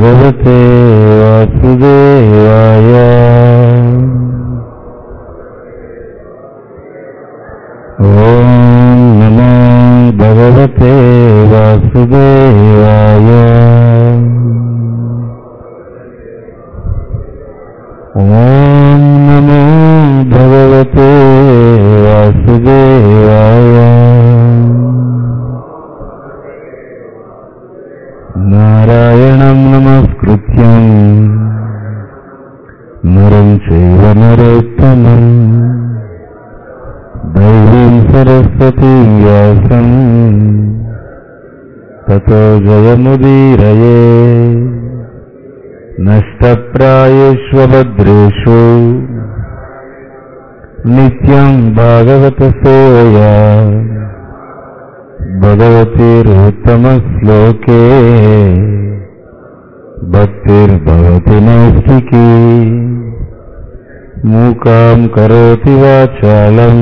భగవతే వాసుదేవాయ ఓం నమో భగవతే వాసుదేవాయ ఓం నమో భగవతే వాసుదేవాయ నారాయణం నమస్కృత్యం నరం చైవ నరోత్తమం దైవీం సరస్వతీ వ్యాసం తతో జయముదీరయే నష్టప్రాయేష్వభద్రేషు నిత్యం భాగవత సేవయా భగవతిరుత్తమశ్లోకే భక్తిర్భవతి నైష్టికీ మూకాం కరోతి వాచాలం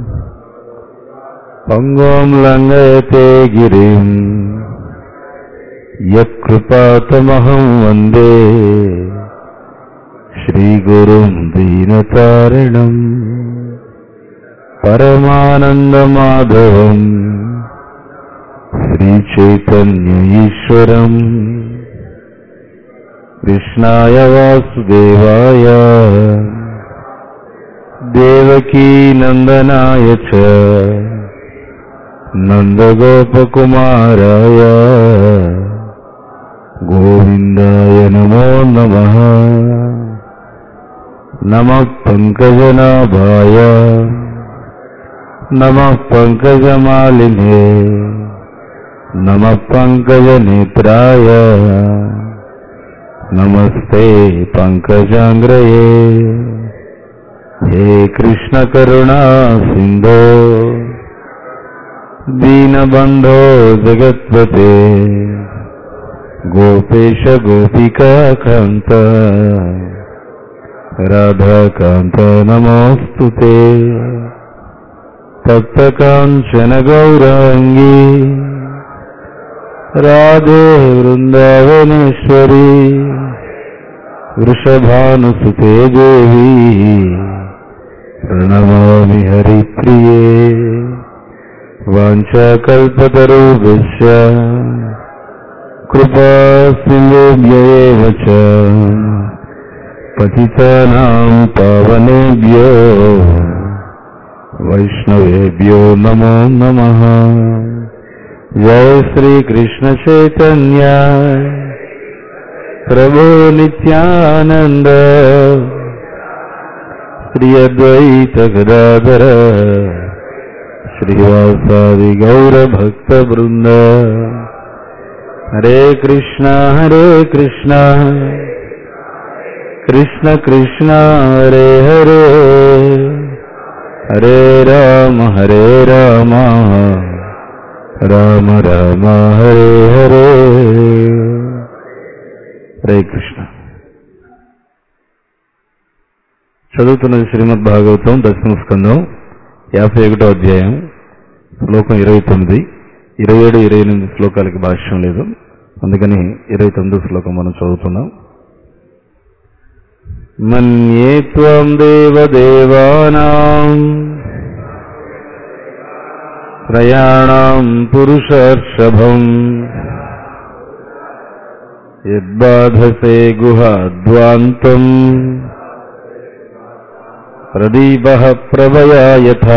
పంగోం లంఘయతే గిరిం యత్కృపాతమహం వందే శ్రీగురుం దీనతారిణం పరమానందమాధవం శ్రీచైతన్య ఈశ్వరం కృష్ణాయ వాసుదేవాయ దేవకీ నందనాయ చ నందగోపకుమారాయ గోవిందాయ నమో నమ నమ పంకజనాభాయ నమ పంకజమాలినే నమ పంకజనేత్రాయ నమస్తే పంకజాంగ్రయే హే కృష్ణ కరుణా సింధో దీనబంధో జగత్పతే గోపేశ గోపికాకాంత రాధాకాంత నమోऽस्तु ते తప్తకాంచన గౌరాంగీ రాధే వృందావనేశ్వరి వృషభానుసుతే దేవి ప్రణమామి హరిప్రియే వాంఛాకల్పతరూపశ్చ కృపా సింధుభ్యయేవ చ పతితానాం పావనేభ్యో వైష్ణవేభ్యో నమో నమః జయ శ్రీ కృష్ణ చైతన్య ప్రభు నిత్యానంద శ్రీ అద్వైత గదాధర శ్రీవాసాది గౌర భక్త బృంద హరే కృష్ణ హరే కృష్ణ కృష్ణ కృష్ణ హరే హరే హరే రామ హరే రామ రామ రామ హరే హరే హరే కృష్ణ చదువుతున్నది శ్రీమద్ భాగవతం దశమ స్కందం యాభై ఒకటో అధ్యాయం శ్లోకం ఇరవై తొమ్మిది ఇరవై ఏడు ఇరవై ఎనిమిది శ్లోకాలకి భాష్యం లేదు అందుకని ఇరవై తొమ్మిది శ్లోకం మనం చదువుతున్నాం మన్యే త్వం దేవదేవానాం ప్రయాణం పురుషర్షభం యద్బాధసే గుహాద్వాంతం ప్రదీప ప్రభయా యథా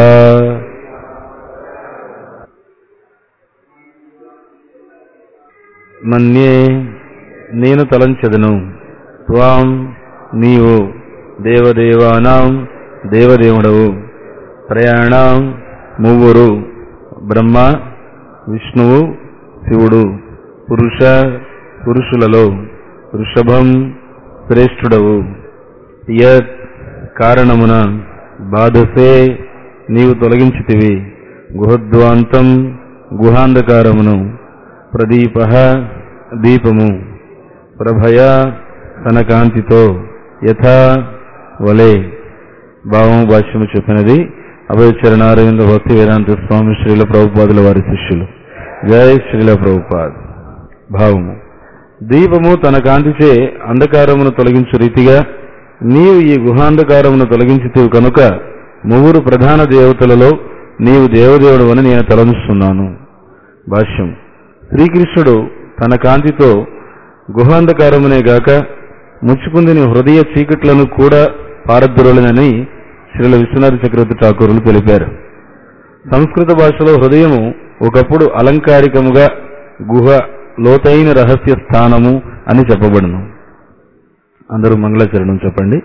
మన్యే నేను తలంచెదను త్వాం నీవు దేవదేవానాం దేవదేవుడవు ప్రయాణం ముగ్గురు బ్రహ్మ విష్ణువు శివుడు పురుష పురుషులలో వృషభం శ్రేష్ఠుడవు యత్ కారణమున బాధసే నీవు తొలగించితివి గుహద్వాంతం గుహాంధకారమును ప్రదీప దీపము ప్రభయ తన కాంతితో యథా వలే భావము భాష్యము చెప్పినది అభయచరణారవింద భక్తి వేదాంత స్వామి శ్రీల ప్రభుపాదుల వారి శిష్యులు జై శ్రీల ప్రభుపాద్ భావము దీపము తన కాంతిచే అంధకారమును తొలగించు రీతిగా నీవు ఈ గుహాంధకారమును తొలగించితివి కనుక ముగ్గురు ప్రధాన దేవతలలో నీవు దేవదేవుడు అని నేను తలంచుతున్నాను భాష్యం శ్రీకృష్ణుడు తన కాంతితో గుహాంధకారమునే గాక ముచ్చుకుందిని హృదయ చీకట్లను కూడా పారద్రోలనని శ్రీల విశ్వనాథ చక్రవర్తి ఠాకూరులు తెలిపారు సంస్కృత భాషలో హృదయము ఒకప్పుడు అలంకారికముగా గుహ లోతైన రహస్య స్థానము అని చెప్పబడును అందరూ మంగళచరణం చెప్పండి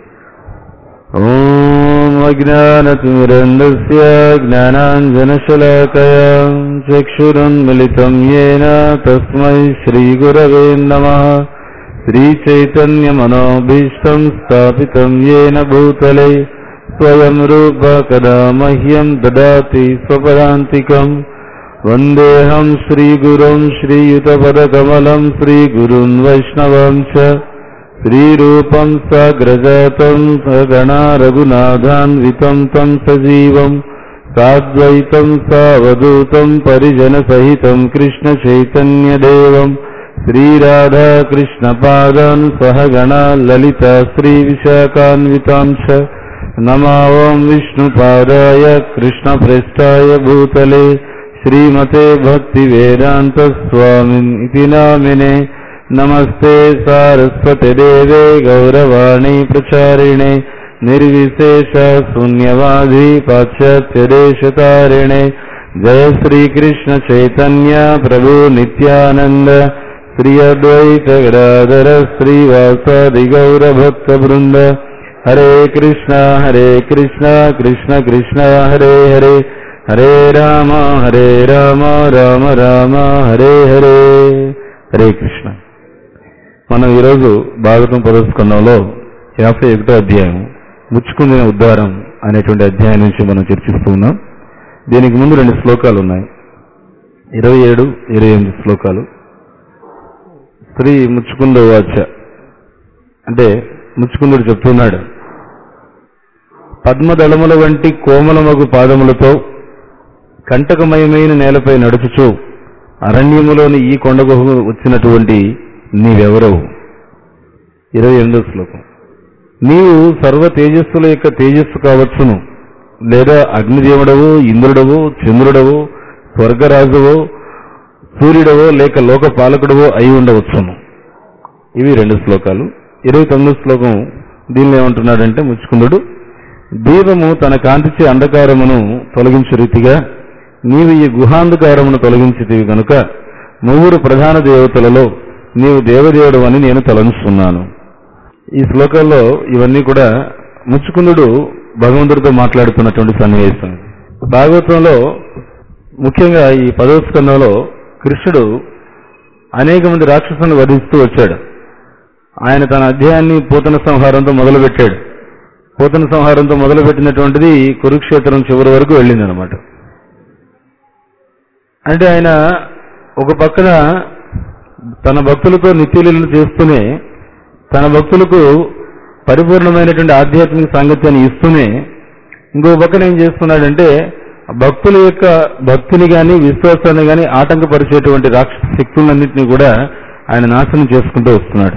ఓం అజ్ఞానతిమిరంధస్య జ్ఞానాంజనశలాకయా చక్షురున్మిళితం येन తస్మై శ్రీగురవే నమః శ్రీచైతన్యమనోభీష్టం స్థాపితం येन భూతలే స్వయం రూప కదా మహ్యం దదాతి స్వపదాంతికం వందేహం శ్రీగురుం శ్రీయుతపదకమలం శ్రీగురున్ వైష్ణవం చ శ్రీరూపం సగ్రజాతం సగణా రఘునాథాన్వితం తం సజీవం సాద్వైతం సావధూతం పరిజన సహితం కృష్ణ చైతన్యదేవం శ్రీరాధా కృష్ణ పాదాన్ సహగణా లలిత శ్రీ విశాఖాన్వితాం చ నమావం విష్ణుపాదాయ కృష్ణప్రేష్టాయ భూతలే శ్రీమతే భక్తి వేదాంత స్వామిన్ ఇతి నామినే నమస్తే సారస్వతి దేవే గౌరవాణి ప్రచారిణే నిర్విశేష శూన్యవాది పాశ్చాత్య దేశతారిణే జయ శ్రీకృష్ణ చైతన్య ప్రభు నిత్యానంద శ్రీ అద్వైత గదాధర శ్రీవాసాది గౌరభక్త బృంద హరే కృష్ణ హరే కృష్ణ కృష్ణ కృష్ణ హరే హరే హరే రామ హరే రామ రామ రామ హరే హరే హరే కృష్ణ మనం ఈరోజు భాగవతం పదస్కందంలో యాభై ఒకటో అధ్యాయం ముచ్చుకుందిన ఉద్ధారం అనేటువంటి అధ్యాయం నుంచి మనం చర్చిస్తూ ఉన్నాం దీనికి ముందు రెండు శ్లోకాలు ఉన్నాయి ఇరవై ఏడు ఇరవై ఎనిమిది శ్లోకాలు స్త్రీ ముచ్చుకుంద వాచ అంటే ముచ్చుకుందుడు చెప్తున్నాడు పద్మదళముల వంటి కోమలమగు పాదములతో కంటకమయమైన నేలపై నడుచుచు అరణ్యములోని ఈ కొండగుహకు వచ్చినటువంటి నీవెవరవు ఇరవై ఎనిమిదో శ్లోకం నీవు సర్వ తేజస్సుల యొక్క తేజస్సు కావచ్చును లేదా అగ్నిదేవుడవో ఇంద్రుడవో చంద్రుడవో స్వర్గరాజువో సూర్యుడవో లేక లోక పాలకుడవో అయి ఉండవచ్చును ఇవి రెండు శ్లోకాలు ఇరవై తొమ్మిదో శ్లోకం దీనిలో ఏమంటున్నాడంటే ముచ్చుకుందుడు దీపము తన కాంతిచే అంధకారమును తొలగించు రీతిగా నీవు ఈ గుహాంధకారమును తొలగించితివి కనుక ముగ్గురు ప్రధాన దేవతలలో నీవు దేవదేవుడు అని నేను తలంచుతున్నాను ఈ శ్లోకాల్లో ఇవన్నీ కూడా ముచ్చుకుందుడు భగవంతుడితో మాట్లాడుతున్నటువంటి సన్నివేశం భాగవతంలో ముఖ్యంగా ఈ పదవ స్కందంలో కృష్ణుడు అనేక మంది రాక్షసులను వధిస్తూ వచ్చాడు ఆయన తన అధ్యాయాన్ని పూతన సంహారంతో మొదలుపెట్టాడు పూతన సంహారంతో మొదలుపెట్టినటువంటిది కురుక్షేత్రం చివరి వరకు వెళ్ళింది అనమాట అంటే ఆయన ఒక పక్కన తన భక్తులతో నిత్యలీలను చేస్తూనే తన భక్తులకు పరిపూర్ణమైనటువంటి ఆధ్యాత్మిక సాంగత్యాన్ని ఇస్తూనే ఇంకో పక్కన ఏం చేస్తున్నాడంటే భక్తుల యొక్క భక్తిని గాని విశ్వాసాన్ని గాని ఆటంకపరిచేటువంటి రాక్షస శక్తులన్నింటినీ కూడా ఆయన నాశనం చేసుకుంటూ వస్తున్నాడు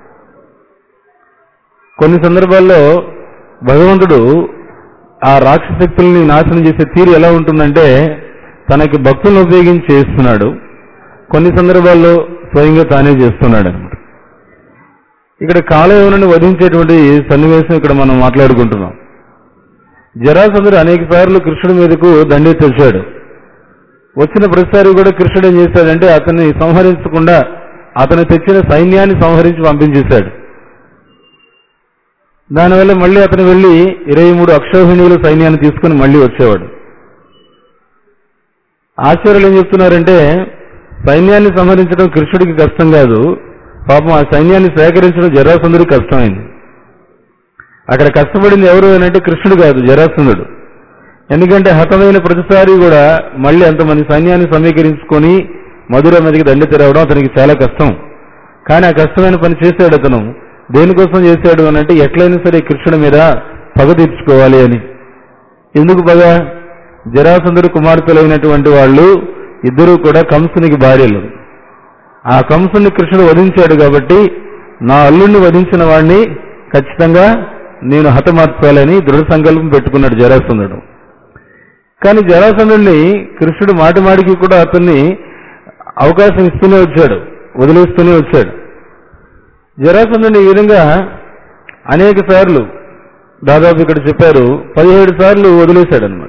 కొన్ని సందర్భాల్లో భగవంతుడు ఆ రాక్షస శక్తుల్ని నాశనం చేసే తీరు ఎలా ఉంటుందంటే తనకి భక్తులను ఉపయోగించి చేస్తున్నాడు కొన్ని సందర్భాల్లో స్వయంగా తానే చేస్తున్నాడు అనమాట ఇక్కడ కాలయవనని వధించేటువంటి సన్నివేశం ఇక్కడ మనం మాట్లాడుకుంటున్నాం జరాసంధుడు అనేక సార్లు కృష్ణుడి మీదకు దండెత్తి వచ్చాడు వచ్చిన ప్రతిసారి కూడా కృష్ణుడు ఏం చేశాడంటే అతన్ని సంహరించకుండా అతను తెచ్చిన సైన్యాన్ని సంహరించి పంపించేశాడు దానివల్ల మళ్ళీ అతను వెళ్లి ఇరవై మూడు అక్షోహిణీయుల సైన్యాన్ని తీసుకుని మళ్ళీ వచ్చేవాడు ఆచార్యులు ఏం చెప్తున్నారంటే సైన్యాన్ని సంహరించడం కృష్ణుడికి కష్టం కాదు పాపం ఆ సైన్యాన్ని సేకరించడం జరాసంధుడికి కష్టమైంది అక్కడ కష్టపడింది ఎవరు అంటే కృష్ణుడు కాదు జరాసంధుడు ఎందుకంటే హతమైన ప్రతిసారి కూడా మళ్ళీ అంతమంది సైన్యాన్ని సమీకరించుకొని మధుర మీదకి దండి తెరవడం అతనికి చాలా కష్టం కానీ ఆ కష్టమైన పని చేశాడు అతను దేనికోసం చేశాడు అని అంటే ఎట్లయినా సరే కృష్ణుడి మీద పగ తీర్చుకోవాలి అని ఎందుకు పగ జరాసంధుడు కుమార్తెలైనటువంటి వాళ్ళు ఇద్దరూ కూడా కంసునికి భార్యలు ఆ కంసుని కృష్ణుడు వధించాడు కాబట్టి నా అల్లుడిని వధించిన వాడిని ఖచ్చితంగా నేను హతమార్చాలని దృఢ సంకల్పం పెట్టుకున్నాడు జరాసంధుడు కానీ జరాసంధుడిని కృష్ణుడు మాటి మాటికి కూడా అతన్ని అవకాశం ఇస్తూనే వచ్చాడు వదిలేస్తూనే వచ్చాడు జరాసంధుని ఈ విధంగా అనేక సార్లు దాదాపు ఇక్కడ చెప్పారు పదిహేడు సార్లు వదిలేశాడు అనమాట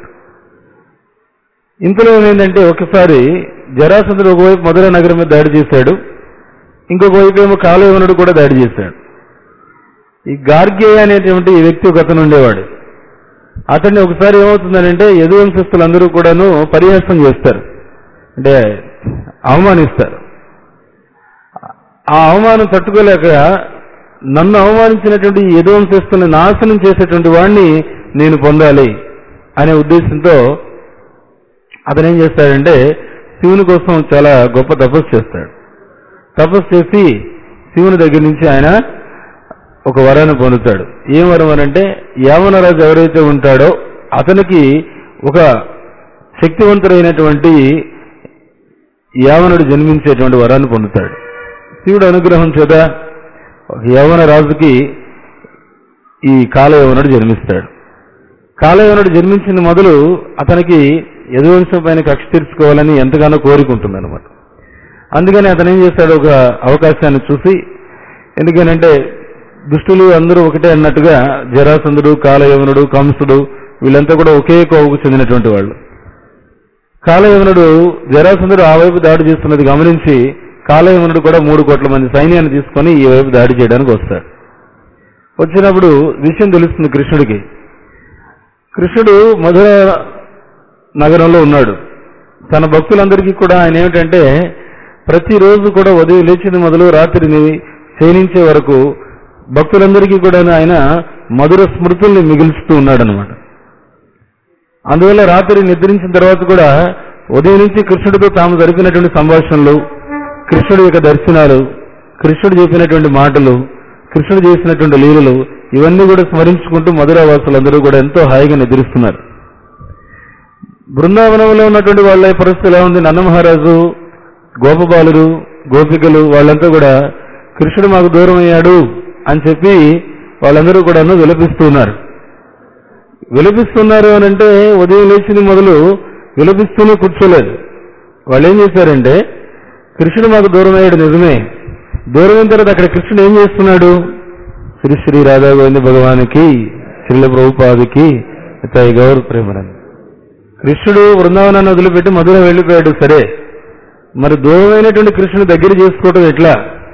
ఇంతలో ఏమైందంటే ఒకసారి జరాసంధుడు ఒకవైపు మధుర నగరం మీద దాడి చేశాడు ఇంకొక వైపు ఏమో కాలయవనుడు కూడా దాడి చేశాడు ఈ గార్గేయ అనేటువంటి ఈ వ్యక్తి ఒక అతను ఉండేవాడు అతన్ని ఒకసారి ఏమవుతుందనంటే యదువంశస్థులందరూ కూడాను పరిహాసం చేస్తారు అంటే అవమానిస్తారు ఆ అవమానం తట్టుకోలేక నన్ను అవమానించినటువంటి ఈ యదువంశస్థుల్ని నాశనం చేసేటువంటి వాడిని నేను పొందాలి అనే ఉద్దేశంతో అతను ఏం చేస్తాడంటే శివుని కోసం చాలా గొప్ప తపస్సు చేస్తాడు తపస్సు చేసి శివుని దగ్గర నుంచి ఆయన ఒక వరాన్ని పొందుతాడు ఏం వరం అని అంటే యావనరాజు ఎవరైతే ఉంటాడో అతనికి ఒక శక్తివంతుడైనటువంటి యావనుడు జన్మించేటువంటి వరాన్ని పొందుతాడు శివుడు అనుగ్రహం చేత ఒక యవన రాజుకి ఈ కాలయవనుడు జన్మిస్తాడు కాలయవనుడు జన్మించిన మొదలు అతనికి యదువంశం పైన కక్ష తీర్చుకోవాలని ఎంతగానో కోరుకుంటుంది అనమాట అందుకని అతను ఏం చేస్తాడు ఒక అవకాశాన్ని చూసి ఎందుకనంటే దుష్టులు అందరూ ఒకటే అన్నట్టుగా జరాసంధుడు కాలయవనుడు కంసుడు వీళ్ళంతా కూడా ఒకే కోవకు చెందినటువంటి వాళ్ళు కాలయవనుడు జరాసంధుడు ఆ వైపు దాడి చేస్తున్నది గమనించి కాలయవనుడు కూడా మూడు కోట్ల మంది సైన్యాన్ని తీసుకొని ఈ వైపు దాడి చేయడానికి వస్తాడు వచ్చినప్పుడు విషయం తెలుస్తుంది కృష్ణుడికి కృష్ణుడు మధుర నగరంలో ఉన్నాడు తన భక్తులందరికీ కూడా ఆయన ఏమిటంటే ప్రతిరోజు కూడా ఉదయం లేచిన మొదలు రాత్రిని క్షీణించే వరకు భక్తులందరికీ కూడా ఆయన మధుర స్మృతుల్ని మిగుల్చుతూ ఉన్నాడనమాట అందువల్ల రాత్రి నిద్రించిన తర్వాత కూడా ఉదయం నుంచి కృష్ణుడితో తాము జరిపినటువంటి సంభాషణలు కృష్ణుడి యొక్క దర్శనాలు కృష్ణుడు చెప్పినటువంటి మాటలు కృష్ణుడు చేసినటువంటి లీలలు ఇవన్నీ కూడా స్మరించుకుంటూ మధురావాసులందరూ కూడా ఎంతో హాయిగా నిద్రిస్తున్నారు బృందావనంలో ఉన్నటువంటి వాళ్ళ పరిస్థితి ఎలా ఉంది నందమహారాజు గోపబాలురు గోపికలు వాళ్ళంతా కూడా కృష్ణుడు మాకు దూరం అయ్యాడు అని చెప్పి వాళ్ళందరూ కూడాను విలపిస్తున్నారు విలపిస్తున్నారు అని అంటే ఉదయం లేచింది మొదలు విలపిస్తూనే కూర్చోలేదు వాళ్ళు ఏం చేశారంటే కృష్ణుడు మాకు దూరం అయ్యాడు నిజమే దూరం అయిన తర్వాత అక్కడ కృష్ణుడు ఏం చేస్తున్నాడు శ్రీ శ్రీ రాధా గోవింద భగవానికి శ్రీల ప్రభుపాదికి ఇతయి గౌరవ ప్రేమరని కృష్ణుడు బృందావనాన్ని వదిలిపెట్టి మధుర వెళ్ళిపోయాడు సరే మరి దూరమైనటువంటి కృష్ణుడు దగ్గర చేసుకోవటం ఎట్లా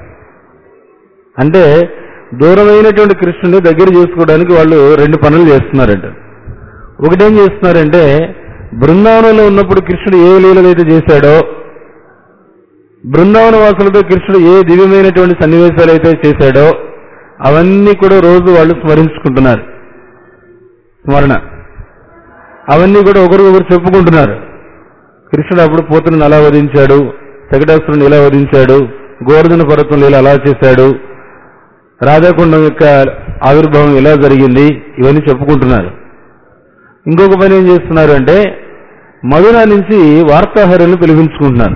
అంటే దూరమైనటువంటి కృష్ణుని దగ్గర చేసుకోవడానికి వాళ్ళు రెండు పనులు చేస్తున్నారంట ఒకటేం చేస్తున్నారంటే బృందావనంలో ఉన్నప్పుడు కృష్ణుడు ఏ లీలలైతే చేశాడో బృందావన వాసులతో కృష్ణుడు ఏ దివ్యమైనటువంటి సన్నివేశాలు అయితే చేశాడో అవన్నీ కూడా రోజు వాళ్ళు స్మరించుకుంటున్నారు స్మరణ అవన్నీ కూడా ఒకరికొకరు చెప్పుకుంటున్నారు కృష్ణుడు అప్పుడు పోతుని అలా వధించాడు శకటాసురుని ఇలా వధించాడు గోవర్ధన పర్వతంలో ఇలా అలా చేశాడు రాధాకుండం యొక్క ఆవిర్భావం ఇలా జరిగింది ఇవన్నీ చెప్పుకుంటున్నారు ఇంకొక పని ఏం చేస్తున్నారు అంటే మధుర నుంచి వార్తాహరులను పిలిపించుకుంటున్నారు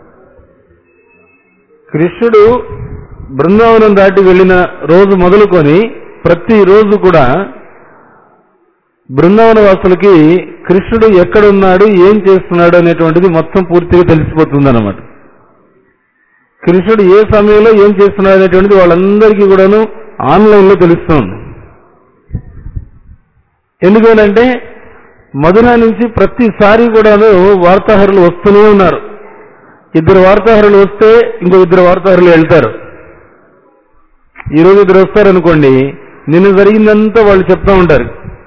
కృష్ణుడు బృందావనం దాటి వెళ్ళిన రోజు మొదలుకొని ప్రతి రోజు కూడా బృందావన వాసులకి కృష్ణుడు ఎక్కడున్నాడు ఏం చేస్తున్నాడు అనేటువంటిది మొత్తం పూర్తిగా తెలిసిపోతుంది కృష్ణుడు ఏ సమయంలో ఏం చేస్తున్నాడు అనేటువంటిది వాళ్ళందరికీ కూడాను ఆన్లైన్ లో తెలుస్తుంది ఎందుకనంటే మధుర నుంచి ప్రతిసారి కూడాను వార్తాహరులు వస్తూనే ఉన్నారు ఇద్దరు వార్తాహరులు వస్తే ఇంకో ఇద్దరు వార్తాహరులు వెళ్తారు ఈ రోజు ఇద్దరు వస్తారనుకోండి నిన్న జరిగిందంతా వాళ్ళు చెప్తా ఉంటారు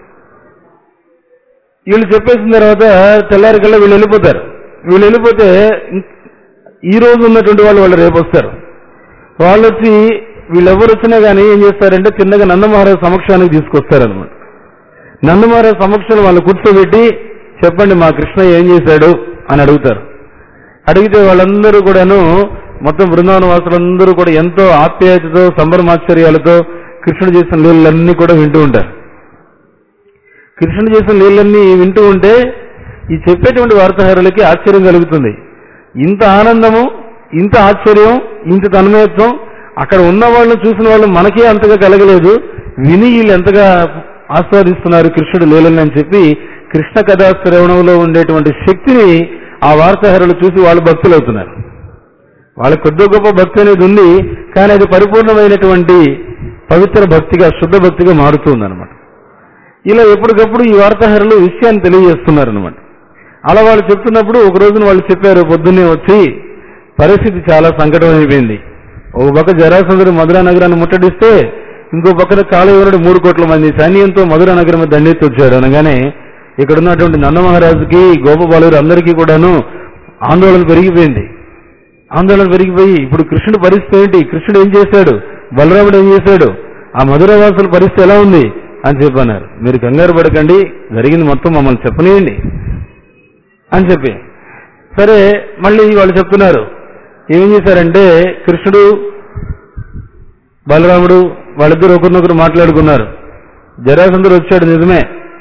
వీళ్ళు చెప్పేసిన తర్వాత తెల్లారికల్లా వీళ్ళు వెళ్ళిపోతారు వీళ్ళు వెళ్ళిపోతే ఈ రోజు ఉన్నటువంటి వాళ్ళు వాళ్ళు రేపు వస్తారు వాళ్ళు వచ్చి వీళ్ళెవరు వచ్చినా కానీ ఏం చేస్తారంటే చిన్నగా నందమహారాజు సమక్షానికి తీసుకొస్తారనమాట నందమహారాజు సమక్షంలో వాళ్ళు కూర్చోబెట్టి చెప్పండి మా కృష్ణ ఏం చేశాడు అని అడుగుతారు అడిగితే వాళ్ళందరూ కూడాను మొత్తం బృందావన వాసులందరూ కూడా ఎంతో ఆప్యాయతతో సంబరమాశ్చర్యాలతో కృష్ణుడు చేసిన లీలలన్నీ కూడా వింటూ ఉంటారు కృష్ణుడు చేసిన లీలన్నీ వింటూ ఉంటే ఈ చెప్పేటువంటి వార్తాహరులకి ఆశ్చర్యం కలుగుతుంది ఇంత ఆనందము ఇంత ఆశ్చర్యం ఇంత తన్మయత్వం అక్కడ ఉన్న వాళ్ళని చూసిన వాళ్ళు మనకే అంతగా కలగలేదు విని వీళ్ళు ఎంతగా ఆస్వాదిస్తున్నారు కృష్ణుడు లీలని అని చెప్పి కృష్ణ కథా శ్రవణంలో ఉండేటువంటి శక్తిని ఆ వార్తాహరులు చూసి వాళ్ళు భక్తులు అవుతున్నారు వాళ్ళకి కొద్ది గొప్ప భక్తి అనేది ఉంది కానీ అది పరిపూర్ణమైనటువంటి పవిత్ర భక్తిగా శుద్ధ భక్తిగా మారుతుందన్నమాట ఇలా ఎప్పటికప్పుడు ఈ వార్తాహరులు విషయాన్ని తెలియజేస్తున్నారు అనమాట అలా వాళ్ళు చెప్తున్నప్పుడు ఒక రోజున వాళ్ళు చెప్పారు పొద్దున్నే వచ్చి పరిస్థితి చాలా సంకటం అయిపోయింది ఒక పక్క జరాసంధుడు మధురా నగరాన్ని ముట్టడిస్తే ఇంకో పక్కన కాళీవరుడు మూడు కోట్ల మంది సైన్యంతో మధురా నగరం మీద దండెత్తి వచ్చాడు అనగానే ఇక్కడ ఉన్నటువంటి నందమహారాజుకి గోపబాలురు అందరికీ కూడాను ఆందోళన పెరిగిపోయింది ఆందోళన పెరిగిపోయి ఇప్పుడు కృష్ణుడు పరిస్థితి ఏంటి కృష్ణుడు ఏం చేశాడు బలరాముడు ఏం చేశాడు ఆ మధురవాసుల పరిస్థితి ఎలా ఉంది అని చెప్పన్నారు మీరు కంగారు పడకండి జరిగింది మొత్తం మమ్మల్ని చెప్పనియండి అని చెప్పి సరే మళ్ళీ వాళ్ళు చెప్తున్నారు ఏం చేశారంటే కృష్ణుడు బలరాముడు వాళ్ళిద్దరు ఒకరినొకరు మాట్లాడుకున్నారు జరాసంధుడు వచ్చాడు నిజమే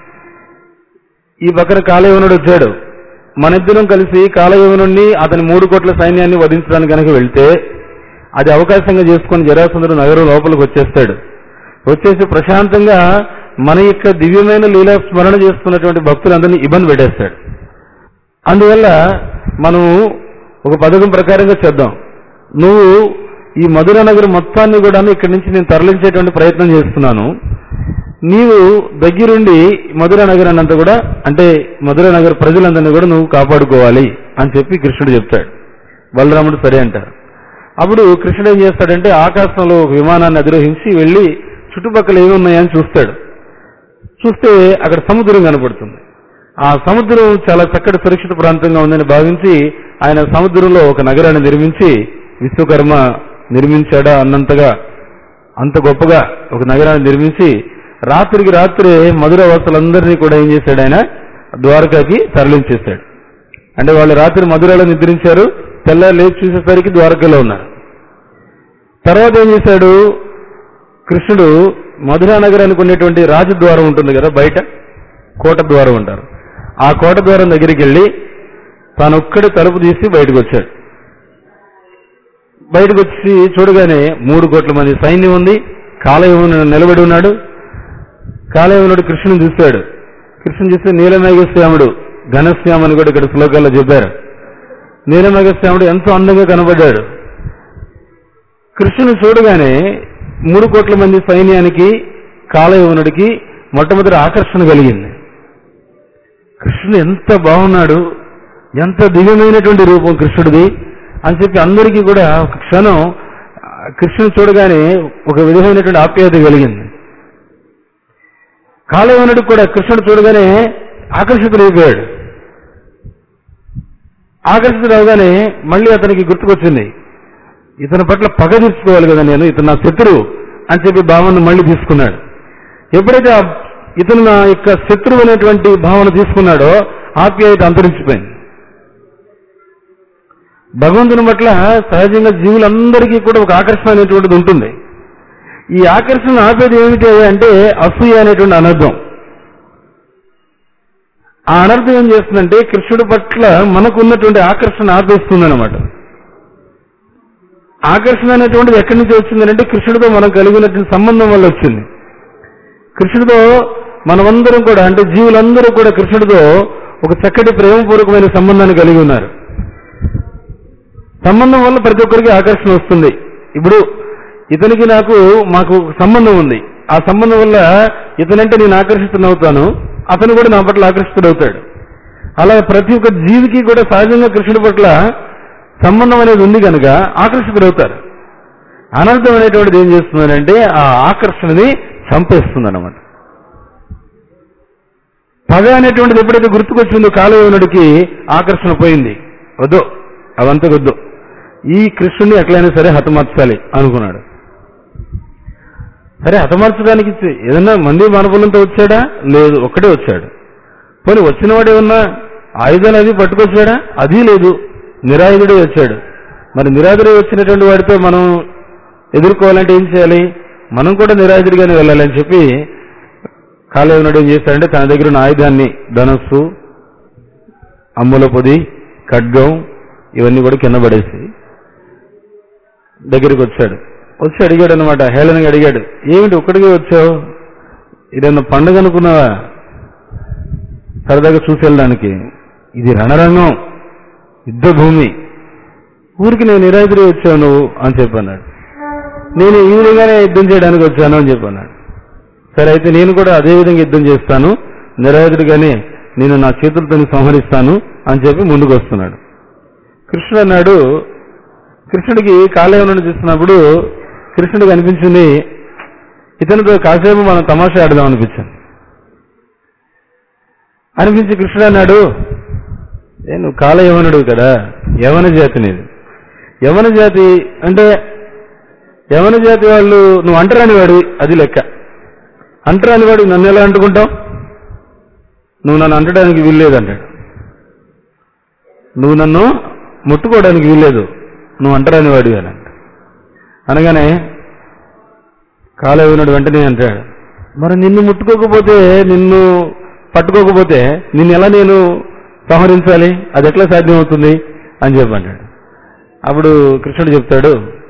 ఈ పక్కన కాలయవనుడు వచ్చాడు మనిద్దరం కలిసి కాలయవనుణ్ణి అతని మూడు కోట్ల సైన్యాన్ని వధించడానికి కనుక వెళ్తే అది అవకాశంగా చేసుకుని జరాసంధుడు నగరం లోపలికి వచ్చేస్తాడు వచ్చేసి ప్రశాంతంగా మన యొక్క దివ్యమైన లీలా స్మరణ చేసుకున్నటువంటి భక్తులందరినీ ఇబ్బంది పెట్టేస్తాడు అందువల్ల మనం ఒక పథకం ప్రకారంగా చేద్దాం నువ్వు ఈ మధుర నగరం మొత్తాన్ని కూడా ఇక్కడి నుంచి నేను తరలించేటువంటి ప్రయత్నం చేస్తున్నాను నీవు దగ్గరుండి మధుర నగరాన్ని అంతా కూడా అంటే మధుర నగర ప్రజలందరినీ కూడా నువ్వు కాపాడుకోవాలి అని చెప్పి కృష్ణుడు చెప్తాడు బలరాముడు సరే అంటారు అప్పుడు కృష్ణుడు ఏం చేస్తాడంటే ఆకాశంలో ఒక విమానాన్ని అధిరోహించి వెళ్ళి చుట్టుపక్కల ఏమి ఉన్నాయని చూస్తాడు చూస్తే అక్కడ సముద్రం కనపడుతుంది ఆ సముద్రం చాలా చక్కటి సురక్షిత ప్రాంతంగా ఉందని భావించి ఆయన సముద్రంలో ఒక నగరాన్ని నిర్మించి విశ్వకర్మ నిర్మించాడా అన్నంతగా అంత గొప్పగా ఒక నగరాన్ని నిర్మించి రాత్రికి రాత్రే మధుర వాసులందరినీ కూడా ఏం చేశాడు ఆయన ద్వారకాకి తరలించేశాడు అంటే వాళ్ళు రాత్రి మధురలో నిద్రించారు తెల్లారి లేచి చూసేసరికి ద్వారకలో ఉన్నారు తర్వాత ఏం చేశాడు కృష్ణుడు మధురా నగరానికి ఉండేటువంటి రాజద్వారం ఉంటుంది కదా బయట కోట ద్వారం అంటారు ఆ కోట ద్వారం దగ్గరికి వెళ్ళి తాను ఒక్కడే తలుపు తీసి బయటకు వచ్చాడు బయటకు వచ్చి చూడగానే మూడు కోట్ల మంది సైన్యం ఉంది కాలయమును నిలబడి ఉన్నాడు కాలయమునుడు కృష్ణుని చూశాడు కృష్ణుని చూస్తే నీలమేఘశ్యాముడు ఘనశ్యామని కూడా ఇక్కడ శ్లోకాల్లో చెప్పారు నీలమేఘశ్యాముడు ఎంతో అందంగా కనబడ్డాడు కృష్ణుని చూడగానే మూడు కోట్ల మంది సైన్యానికి కాలయవనుడికి మొట్టమొదటి ఆకర్షణ కలిగింది కృష్ణుడు ఎంత బాగున్నాడు ఎంత దివ్యమైనటువంటి రూపం కృష్ణుడిది అని చెప్పి అందరికీ కూడా ఒక క్షణం ఆ, కృష్ణుని చూడగానే ఒక విధమైనటువంటి ఆప్యాయత కలిగింది కాలయవనుడికి కూడా కృష్ణుడు చూడగానే ఆకర్షితుడైపోయాడు ఆకర్షితుడవగానే మళ్ళీ అతనికి గుర్తుకొచ్చింది ఇతని పట్ల పగ తీర్చుకోవాలి కదా నేను ఇతను నా శత్రువు అని చెప్పి భావన మళ్ళీ తీసుకున్నాడు ఎప్పుడైతే ఆ ఇతను నా యొక్క శత్రువు అనేటువంటి భావన తీసుకున్నాడో ఆప్యాయత అంతరించిపోయింది భగవంతుని పట్ల సహజంగా జీవులందరికీ కూడా ఒక ఆకర్షణ అనేటువంటిది ఉంటుంది ఈ ఆకర్షణ ఆపేది ఏమిటి అంటే అసూయ అనేటువంటి అనర్థం ఆ అనర్థం ఏం చేస్తుందంటే కృష్ణుడి పట్ల మనకు ఉన్నటువంటి ఆకర్షణ ఆపేస్తుంది అనమాట ఆకర్షణ అనేటువంటిది ఎక్కడి నుంచి వచ్చిందంటే కృష్ణుడితో మనం కలిగి ఉన్నటువంటి సంబంధం వల్ల వచ్చింది కృష్ణుడితో మనమందరం కూడా అంటే జీవులందరూ కూడా కృష్ణుడితో ఒక చక్కటి ప్రేమపూర్వకమైన సంబంధాన్ని కలిగి ఉన్నారు సంబంధం వల్ల ప్రతి ఒక్కరికి ఆకర్షణ వస్తుంది ఇప్పుడు ఇతనికి నాకు మాకు ఒక సంబంధం ఉంది ఆ సంబంధం వల్ల ఇతనంటే నేను ఆకర్షితునవుతాను అతను కూడా నా పట్ల ఆకర్షితుడవుతాడు అలా ప్రతి ఒక్క జీవికి కూడా సహజంగా కృష్ణుడి పట్ల సంబంధం అనేది ఉంది కనుక ఆకర్షితుడవుతారు అనర్థం అనేటువంటిది ఏం చేస్తుందంటే ఆ ఆకర్షణని చంపేస్తుంది అనమాట పగ అనేటువంటిది ఎప్పుడైతే గుర్తుకొచ్చిందో కాలయోనుడికి ఆకర్షణ పోయింది వద్దు అవంతా వద్దు ఈ కృష్ణుని ఎట్లయినా సరే హతమార్చాలి అనుకున్నాడు సరే హతమార్చడానికి చే- ఏదన్నా మంది మానవులంతా వచ్చాడా లేదు ఒక్కడే వచ్చాడు పోనీ వచ్చినవాడు ఏమన్నా ఆయుధాలు అది పట్టుకొచ్చాడా అది లేదు నిరాయుధుడే వచ్చాడు మరి నిరాయుధుడే వచ్చినటువంటి వాడితో మనం ఎదుర్కోవాలంటే ఏం చేయాలి మనం కూడా నిరాయుధుడిగానే వెళ్ళాలని చెప్పి కాలేవనుడు ఏం చేశాడంటే తన దగ్గర ఉన్న ఆయుధాన్ని ధనస్సు అమ్ముల పొది ఖడ్గం ఇవన్నీ కూడా కింద పడేసి దగ్గరికి వచ్చాడు వచ్చి అడిగాడు అనమాట హేళనగా అడిగాడు ఏమిటి ఒక్కడికే వచ్చావు ఇదన్నా పండుగ అనుకున్నావా సరదాగా చూసి వెళ్ళడానికి ఇది రణరంగం యుద్ధ భూమి ఊరికి నేను నిరాయుధుడి వచ్చావు నువ్వు అని చెప్పన్నాడు నేను ఈ విధంగానే యుద్ధం చేయడానికి వచ్చాను అని చెప్పన్నాడు సరే అయితే నేను కూడా అదే విధంగా యుద్ధం చేస్తాను నిరాయుధుడిగానే నేను నా చేతులతో సంహరిస్తాను అని చెప్పి ముందుకు వస్తున్నాడు కృష్ణుడు అన్నాడు కృష్ణుడికి కాలేవనని చూస్తున్నప్పుడు కృష్ణుడికి అనిపించింది ఇతనితో కాసేపు మనం తమాషా ఆడదాం అనిపించింది అనిపించి కృష్ణుడు అన్నాడు ఏ నువ్వు కాల యవనుడు కదా యవన జాతి నీది యవన జాతి అంటే యవన జాతి వాళ్ళు నువ్వు అంటరాని వాడి అది లెక్క అంటరాని వాడు నన్ను ఎలా అంటుకుంటావు నువ్వు నన్ను అంటడానికి వీల్లేదు అంటాడు నువ్వు నన్ను ముట్టుకోవడానికి వీల్లేదు నువ్వు అంటరాని వాడివి అని అంట అనగానే కాలయవనుడు వెంటనే అంటాడు మరి నిన్ను ముట్టుకోకపోతే నిన్ను పట్టుకోకపోతే నిన్ను ఎలా నేను సంహరించాలి అది ఎట్లా సాధ్యమవుతుంది అని చెప్పంటాడు అప్పుడు కృష్ణుడు చెప్తాడు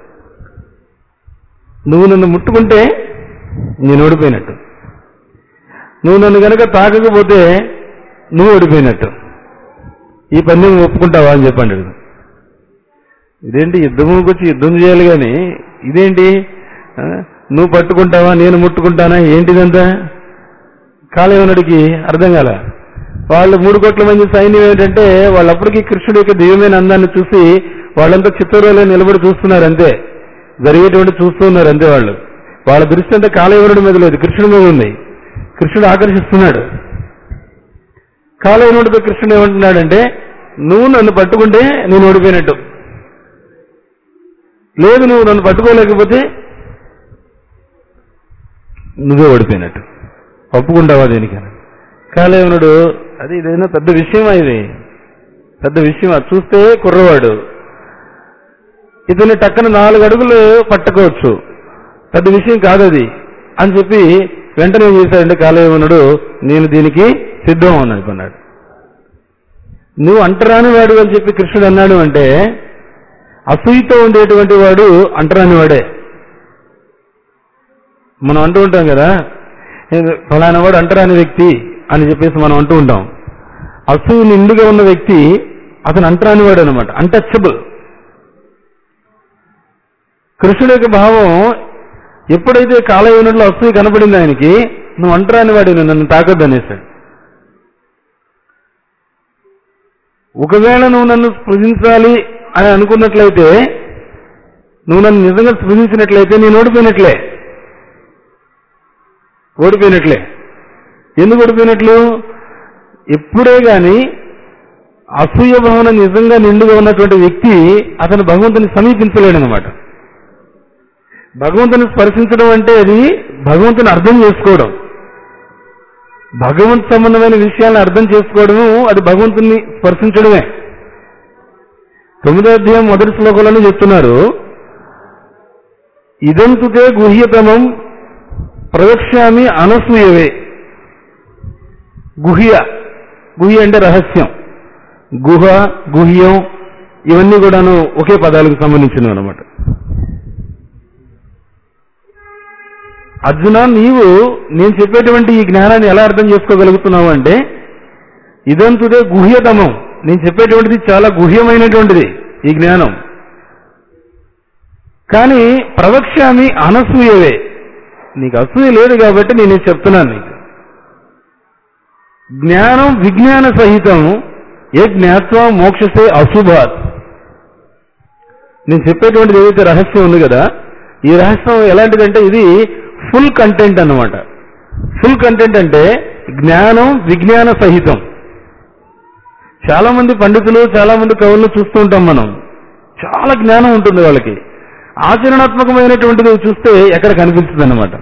నువ్వు నన్ను ముట్టుకుంటే నేను ఓడిపోయినట్టు నువ్వు నన్ను కనుక తాకకపోతే నువ్వు ఓడిపోయినట్టు ఈ పని నువ్వు ఒప్పుకుంటావా అని చెప్పండి ఇదేంటి యుద్ధముకి వచ్చి యుద్ధం చేయాలి కానీ ఇదేంటి ఆ, నువ్వు పట్టుకుంటావా నేను ముట్టుకుంటానా ఏంటిదంతా కాళేవనుడికి అర్థం కాల వాళ్ళు మూడు కోట్ల మంది సైన్యం ఏంటంటే వాళ్ళప్పటికీ కృష్ణుడి యొక్క దివ్యమైన అందాన్ని చూసి వాళ్ళంతా చిత్తూరులో నిలబడి చూస్తున్నారు అంతే జరిగేటువంటి చూస్తూ ఉన్నారు అంతే వాళ్ళు వాళ్ళ దృష్టి అంతా కాళేవనుడి మీద లేదు కృష్ణుడి మీద ఉంది కృష్ణుడు ఆకర్షిస్తున్నాడు కాళేవనుడితో కృష్ణుడు ఏమంటున్నాడంటే నువ్వు నన్ను పట్టుకుంటే నేను ఓడిపోయినట్టు లేదు నువ్వు నన్ను పట్టుకోలేకపోతే నువ్వే ఓడిపోయినట్టు ఒప్పుకుంటావా దేనికైనా కాలేవనుడు అది ఇదైనా పెద్ద విషయమా ఇది పెద్ద విషయమా చూస్తే కుర్రవాడు ఇతని టక్కన నాలుగు అడుగులు పట్టుకోవచ్చు పెద్ద విషయం కాదు అది అని చెప్పి వెంటనే ఏం చేశాడంటే కాలేవనుడు నేను దీనికి సిద్ధం అని అనుకున్నాడు నువ్వు అంటరాని వాడు అని చెప్పి కృష్ణుడు అన్నాడు అంటే అసూయతో ఉండేటువంటి వాడు అంటరాని వాడే మనం అంటూ ఉంటాం కదా ఏదో ఫలానా వాడు అంటరాని వ్యక్తి అని చెప్పేసి మనం అంటూ ఉంటాం అసూయ నిండుగా ఉన్న వ్యక్తి అతను అంటరాని వాడు అనమాట అన్టచబుల్ కృష్ణుడి యొక్క భావం ఎప్పుడైతే కాలయవనుడిలో అసూయ కనబడింది ఆయనకి నువ్వు అంటరాని వాడి నన్ను తాకొద్దు అనేసాడు ఒకవేళ నువ్వు నన్ను స్పృశించాలి అని అనుకున్నట్లయితే నువ్వు నన్ను నిజంగా స్పృశించినట్లయితే నేను ఓడిపోయినట్లే ఓడిపోయినట్లే ఎందుకు ఓడిపోయినట్లు ఎప్పుడే గాని అసూయ భావన నిజంగా నిండుగా ఉన్నటువంటి వ్యక్తి అతను భగవంతుని సమీపించలేడనమాట భగవంతుని స్పర్శించడం అంటే అది భగవంతుని అర్థం చేసుకోవడం భగవంతు సంబంధమైన విషయాలను అర్థం చేసుకోవడము అది భగవంతుని స్పర్శించడమే తొమ్మిదో అధ్యాయం మొదటి శ్లోకంలోనే చెప్తున్నారు ఇదంతుతే గుహ్యతమం ప్రవక్ష్యామి అనసూయవే గుహ్య గుహ్య అంటే రహస్యం గుహ గుహ్యం ఇవన్నీ కూడాను ఒకే పదాలకు సంబంధించినవి అనమాట అర్జున నీవు నేను చెప్పేటువంటి ఈ జ్ఞానాన్ని ఎలా అర్థం చేసుకోగలుగుతున్నావు అంటే ఇదంతుదే గుహ్యతమం నేను చెప్పేటువంటిది చాలా గుహ్యమైనటువంటిది ఈ జ్ఞానం కానీ ప్రవక్ష్యామి అనసూయవే నీకు అసూయ లేదు కాబట్టి నేను ఇది చెప్తున్నాను నీకు జ్ఞానం విజ్ఞాన సహితం ఏ జ్ఞాత్వ మోక్షసే అశుభాత్ నేను చెప్పేటువంటిది ఏదైతే రహస్యం ఉంది కదా ఈ రహస్యం ఎలాంటిదంటే ఇది ఫుల్ కంటెంట్ అన్నమాట ఫుల్ కంటెంట్ అంటే జ్ఞానం విజ్ఞాన సహితం చాలా మంది పండితులు చాలా మంది కవులను చూస్తూ ఉంటాం మనం చాలా జ్ఞానం ఉంటుంది వాళ్ళకి ఆచరణాత్మకమైనటువంటిది చూస్తే ఎక్కడ కనిపించదు అనమాట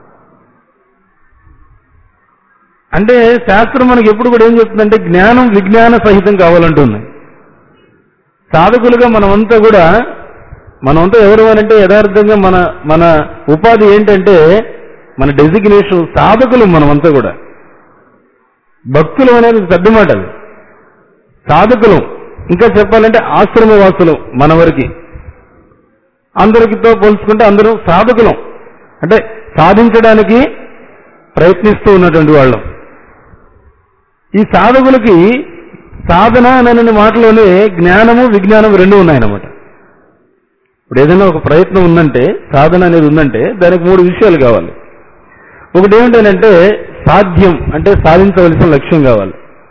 అంటే శాస్త్రం మనకి ఎప్పుడు కూడా ఏం చెప్తుందంటే జ్ఞానం విజ్ఞాన సహితం కావాలంటుంది సాధకులుగా మనమంతా కూడా మనమంతా ఎవరు అంటే యథార్థంగా మన మన ఉపాధి ఏంటంటే మన డెసిగ్నేషన్ సాధకులు మనమంతా కూడా భక్తులు అనేది పెద్ద మాట అది సాధకులు ఇంకా చెప్పాలంటే ఆశ్రమవాసులు మన వరకు అందరికితో పోల్చుకుంటే అందరూ సాధకులం అంటే సాధించడానికి ప్రయత్నిస్తూ ఉన్నటువంటి వాళ్ళం ఈ సాధకులకి సాధన అనే మాటలోనే జ్ఞానము విజ్ఞానం రెండు ఉన్నాయన్నమాట ఇప్పుడు ఏదైనా ఒక ప్రయత్నం ఉందంటే సాధన అనేది ఉందంటే దానికి మూడు విషయాలు కావాలి ఒకటి ఏమిటంటే సాధ్యం అంటే సాధించవలసిన లక్ష్యం కావాలి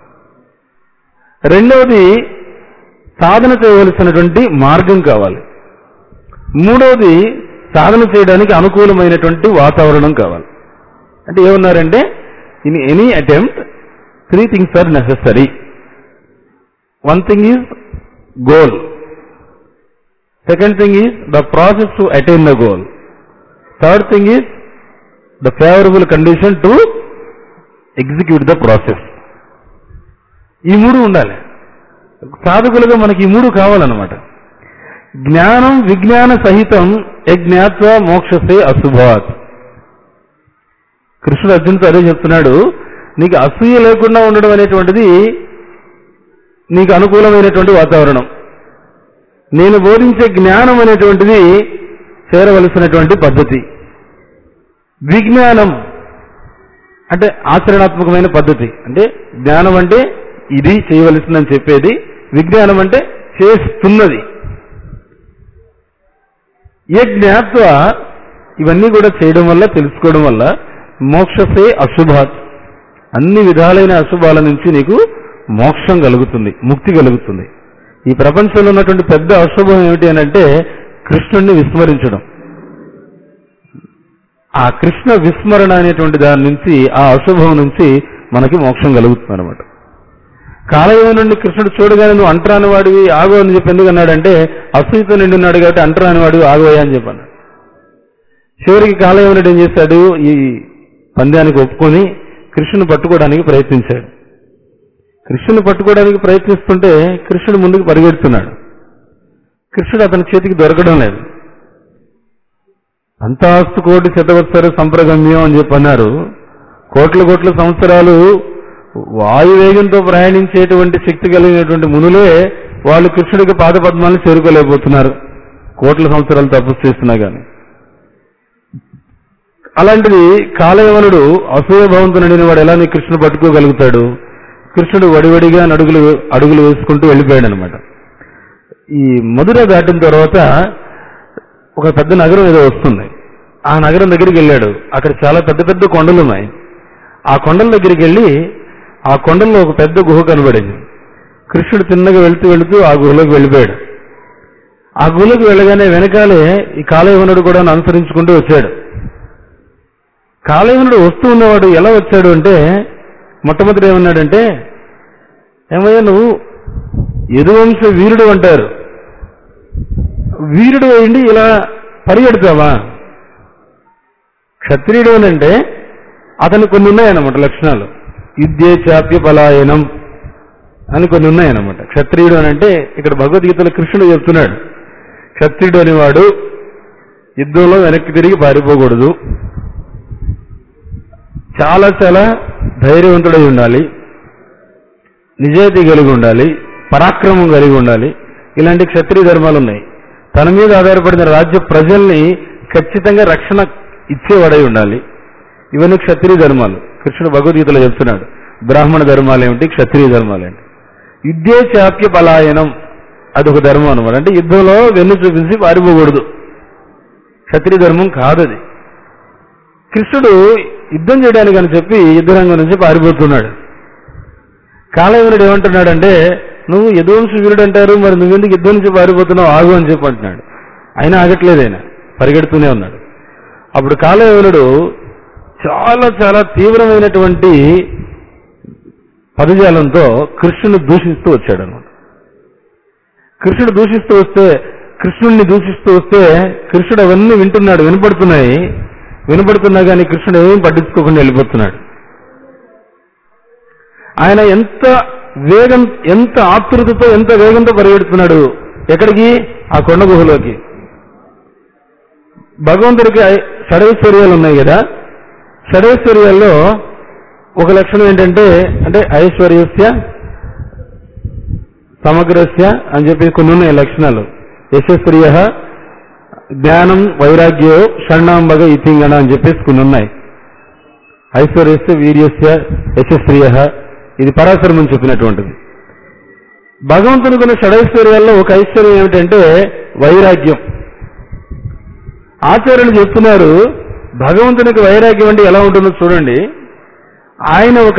రెండవది సాధన చేయవలసినటువంటి మార్గం కావాలి మూడవది సాధన చేయడానికి అనుకూలమైనటువంటి వాతావరణం కావాలి అంటే ఏమన్నారంటే in any attempt three things are necessary one thing is goal second thing is the process to attain the goal third thing is the favourable condition to execute the process ఈ మూడు ఉండాలి సాధకులుగా మనకి ఈ మూడు కావాలన్నమాట జ్ఞానం విజ్ఞాన సహితం యజ్ఞాత్వ మోక్షసే అశుభాత్ కృష్ణుడు అర్జునుతో అదే చెప్తున్నాడు నీకు అసూయ లేకుండా ఉండడం అనేటువంటిది నీకు అనుకూలమైనటువంటి వాతావరణం నేను బోధించే జ్ఞానం అనేటువంటిది చేరవలసినటువంటి పద్ధతి విజ్ఞానం అంటే ఆచరణాత్మకమైన పద్ధతి అంటే జ్ఞానం అంటే ఇది చేయవలసిందని చెప్పేది విజ్ఞానం అంటే చేస్తున్నది ఏ జ్ఞాత్వ ఇవన్నీ కూడా చేయడం వల్ల తెలుసుకోవడం వల్ల మోక్షసే అశుభాత్ అన్ని విధాలైన అశుభాల నుంచి నీకు మోక్షం కలుగుతుంది ముక్తి కలుగుతుంది ఈ ప్రపంచంలో ఉన్నటువంటి పెద్ద అశుభం ఏమిటి అని అంటే కృష్ణుణ్ణి విస్మరించడం ఆ కృష్ణ విస్మరణ అనేటువంటి దాని నుంచి ఆ అశుభం నుంచి మనకి మోక్షం కలుగుతుంది అనమాట కాలయం నుండి కృష్ణుడు చూడగానే నువ్వు అంటరాని వాడివి ఆగో అని చెప్పి ఎందుకు అన్నాడంటే అసూయతో నిండి ఉన్నాడు కాబట్టి అంటరాని వాడివి ఆగోయా అని చెప్పాను చివరికి కాలయవనుడు ఏం చేశాడు ఈ పంద్యానికి ఒప్పుకొని కృష్ణుని పట్టుకోవడానికి ప్రయత్నించాడు కృష్ణుని పట్టుకోవడానికి ప్రయత్నిస్తుంటే కృష్ణుడు ముందుకు పరిగెడుతున్నాడు కృష్ణుడు అతని చేతికి దొరకడం లేదు అంతాస్తు కోటి శతవత్సర సంప్రగమ్యం అని చెప్పి అన్నారు కోట్ల కోట్ల సంవత్సరాలు వాయువేగంతో ప్రయాణించేటువంటి శక్తి కలిగినటువంటి మునులే వాళ్ళు కృష్ణుడికి పాద పద్మాలను చేరుకోలేకపోతున్నారు కోట్ల సంవత్సరాలు తపస్సు చేస్తున్నా కానీ అలాంటిది కాలయవనుడు అసూయ భవంతో నడిన వాడు ఎలా నీ కృష్ణుడు పట్టుకోగలుగుతాడు కృష్ణుడు వడివడిగా అడుగులు అడుగులు వేసుకుంటూ వెళ్ళిపోయాడు అనమాట ఈ మధుర దాటిన తర్వాత ఒక పెద్ద నగరం ఏదో వస్తుంది ఆ నగరం దగ్గరికి వెళ్ళాడు అక్కడ చాలా పెద్ద పెద్ద కొండలు ఉన్నాయి ఆ కొండల దగ్గరికి వెళ్ళి ఆ కొండల్లో ఒక పెద్ద గుహ కనబడింది కృష్ణుడు తిన్నగా వెళుతూ వెళుతూ ఆ గుహలోకి వెళ్ళిపోయాడు ఆ గుహలోకి వెళ్ళగానే వెనకాలే ఈ కాలయవనుడు కూడా అనుసరించుకుంటూ వచ్చాడు కాలయవనుడు వస్తూ ఉన్నవాడు ఎలా వచ్చాడు అంటే మొట్టమొదటి ఏమన్నాడంటే ఏమయ్యా నువ్వు యదువంశ వీరుడు అంటారు వీరుడు అయింది ఇలా పరిగెడతావా క్షత్రియుడు అని అంటే అతను కొన్ని ఉన్నాయన్నమాట లక్షణాలు యుద్ధే చాప్య పలాయనం అని కొన్ని ఉన్నాయన్నమాట క్షత్రియుడు అని అంటే ఇక్కడ భగవద్గీతలో కృష్ణుడు చెప్తున్నాడు క్షత్రియుడు అనేవాడు యుద్ధంలో వెనక్కి తిరిగి పారిపోకూడదు చాలా చాలా ధైర్యవంతుడై ఉండాలి నిజాయితీ కలిగి ఉండాలి పరాక్రమం కలిగి ఉండాలి ఇలాంటి క్షత్రియ ధర్మాలు ఉన్నాయి తన మీద ఆధారపడిన రాజ్య ప్రజల్ని ఖచ్చితంగా రక్షణ ఇచ్చేవాడై ఉండాలి ఇవన్నీ క్షత్రియ ధర్మాలు కృష్ణుడు భగవద్గీతలో చెప్తున్నాడు బ్రాహ్మణ ధర్మాలు ఏమిటి క్షత్రియ ధర్మాలు ఏంటి యుద్ధే చాప్య పలాయనం అదొక ధర్మం అనమాట అంటే యుద్ధంలో వెన్ను చూపించి పారిపోకూడదు క్షత్రియ ధర్మం కాదది కృష్ణుడు యుద్ధం చేయడానికి అని చెప్పి యుద్ధరంగం నుంచి పారిపోతున్నాడు కాలయవనుడు ఏమంటున్నాడంటే నువ్వు యదువంశ వీరుడు అంటారు మరి నువ్వెందుకు యుద్ధం నుంచి పారిపోతున్నావు ఆగు అని చెప్పి అంటున్నాడు అయినా ఆగట్లేదు ఆయన పరిగెడుతూనే ఉన్నాడు అప్పుడు కాలయవనుడు చాలా చాలా తీవ్రమైనటువంటి పదజాలంతో కృష్ణుని దూషిస్తూ వచ్చాడు అనమాట కృష్ణుడు దూషిస్తూ వస్తే కృష్ణుడిని దూషిస్తూ వస్తే కృష్ణుడు అవన్నీ వింటున్నాడు వినపడుతున్నాయి వినపడుతున్నా కానీ కృష్ణుడు ఏం పట్టించుకోకుండా వెళ్ళిపోతున్నాడు ఆయన ఎంత వేగం ఎంత ఆతృతతో ఎంత వేగంతో పరిగెడుతున్నాడు ఎక్కడికి ఆ కొండ గుహలోకి భగవంతుడికి షడైశ్వర్యాలు ఉన్నాయి కదా షడైశ్వర్యాల్లో ఒక లక్షణం ఏంటంటే అంటే ఐశ్వర్యస్య సమగ్రస్య అని చెప్పి కొన్ని ఉన్నాయి లక్షణాలు యశస్త్రియ జ్ఞానం వైరాగ్యో షణ్ణాంబగ ఇతింగణ అని చెప్పేసి కొన్ని ఉన్నాయి ఐశ్వర్యస్య వీర్యస్య యశస్త్రియ ఇది పరాశరమని చెప్పినటువంటిది భగవంతునికి ఉన్న షడైశ్వర్యాల్లో ఒక ఐశ్వర్యం ఏమిటంటే వైరాగ్యం ఆచార్యులు చెప్తున్నారు భగవంతునికి వైరాగ్యం అంటే ఎలా ఉంటుందో చూడండి ఆయన ఒక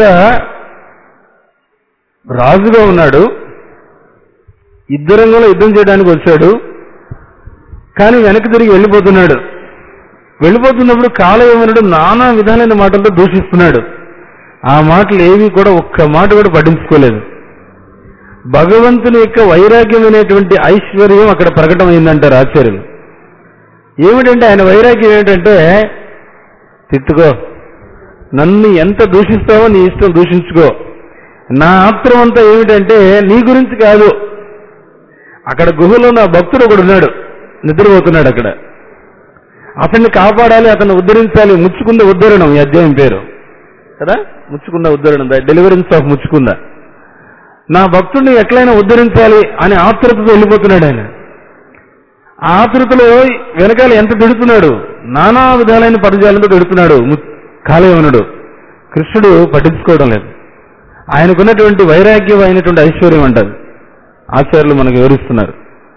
రాజుగా ఉన్నాడు ఇద్దరంగంలో యుద్ధం చేయడానికి వచ్చాడు కానీ వెనక్కి తిరిగి వెళ్ళిపోతున్నాడు వెళ్ళిపోతున్నప్పుడు కాలయవనుడు నానా విధాలైన మాటలతో దూషిస్తున్నాడు ఆ మాటలు ఏవి కూడా ఒక్క మాట కూడా పట్టించుకోలేదు భగవంతుని యొక్క వైరాగ్యమైనటువంటి ఐశ్వర్యం అక్కడ ప్రకటమైందంటారు ఆచార్యులు ఏమిటంటే ఆయన వైరాగ్యం ఏమిటంటే తిట్టుకో నన్ను ఎంత దూషిస్తావో నీ ఇష్టం దూషించుకో నా ఆత్రం అంతా ఏమిటంటే నీ గురించి కాదు అక్కడ గుహలో నా భక్తుడు ఒకడు ఉన్నాడు నిద్రపోతున్నాడు అక్కడ అతన్ని కాపాడాలి అతన్ని ఉద్ధరించాలి ముచ్చుకుంద ఉద్ధరణం ఈ అధ్యాయం పేరు కదా ముచ్చుకుంద ఉద్ధరణం డెలివరెన్స్ ఆఫ్ ముచ్చుకుంద నా భక్తుడిని ఎట్లయినా ఉద్ధరించాలి అని ఆతృతతో వెళ్ళిపోతున్నాడు ఆయన ఆ ఆతృతలో వెనకాల ఎంత తిడుతున్నాడు నానా విధాలైన పదజాలంతో తిడుతున్నాడు ము- కాలయవనుడు కృష్ణుడు పట్టించుకోవడం లేదు ఆయనకున్నటువంటి వైరాగ్యం అయినటువంటి ఐశ్వర్యం అంటారు ఆచార్యులు మనకు వివరిస్తున్నారు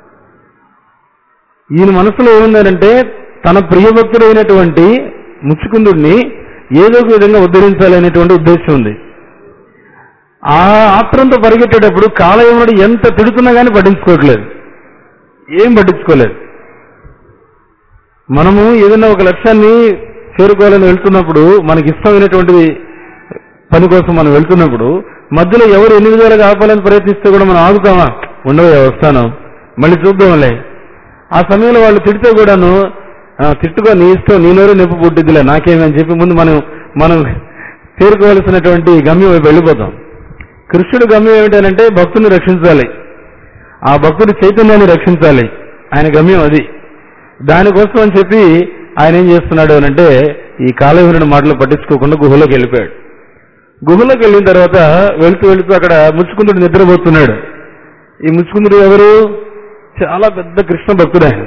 ఈయన మనసులో ఏముందంటే తన ప్రియభక్తుడైనటువంటి ముచ్చుకుందుడిని ఏదో ఒక విధంగా ఉద్ధరించాలి అనేటువంటి ఉద్దేశం ఉంది ఆ ఆత్రంతో పరిగెట్టేటప్పుడు కాలయమునుడు ఎంత తిడుతున్నా కానీ పట్టించుకోవట్లేదు ఏం పట్టించుకోలేదు మనము ఏదైనా ఒక లక్ష్యాన్ని చేరుకోవాలని వెళ్తున్నప్పుడు మనకి ఇష్టమైనటువంటి పని కోసం మనం వెళ్తున్నప్పుడు మధ్యలో ఎవరు ఎన్ని విధాలుగా ఆపాలని ప్రయత్నిస్తే కూడా మనం ఆగుతామా ఉండవే వస్తాను మళ్ళీ చూద్దాంలే ఆ సమయంలో వాళ్ళు తిడితే కూడాను "ఆ, తిట్టుకో నీ ఇష్టం నీ నోరు నొప్పి పుట్టిద్దిలే నాకేమి అని చెప్పి ముందు మనం మనం చేరుకోవలసినటువంటి గమ్యం వైపు వెళ్ళిపోతాం కృష్ణుడు గమ్యం ఏమిటంటే భక్తుని రక్షించాలి ఆ భక్తుడి చైతన్యాన్ని రక్షించాలి ఆయన గమ్యం అది దానికోసం అని చెప్పి ఆయన ఏం చేస్తున్నాడు అని అంటే ఈ కాలవీరుని మాటలు పట్టించుకోకుండా గుహలోకి వెళ్ళిపోయాడు గుహలోకి వెళ్ళిన తర్వాత వెళ్తూ వెళ్తూ అక్కడ ముచ్చుకుందుడు నిద్రపోతున్నాడు ఈ ముచ్చుకుందుడు ఎవరు చాలా పెద్ద కృష్ణ భక్తుడు ఆయన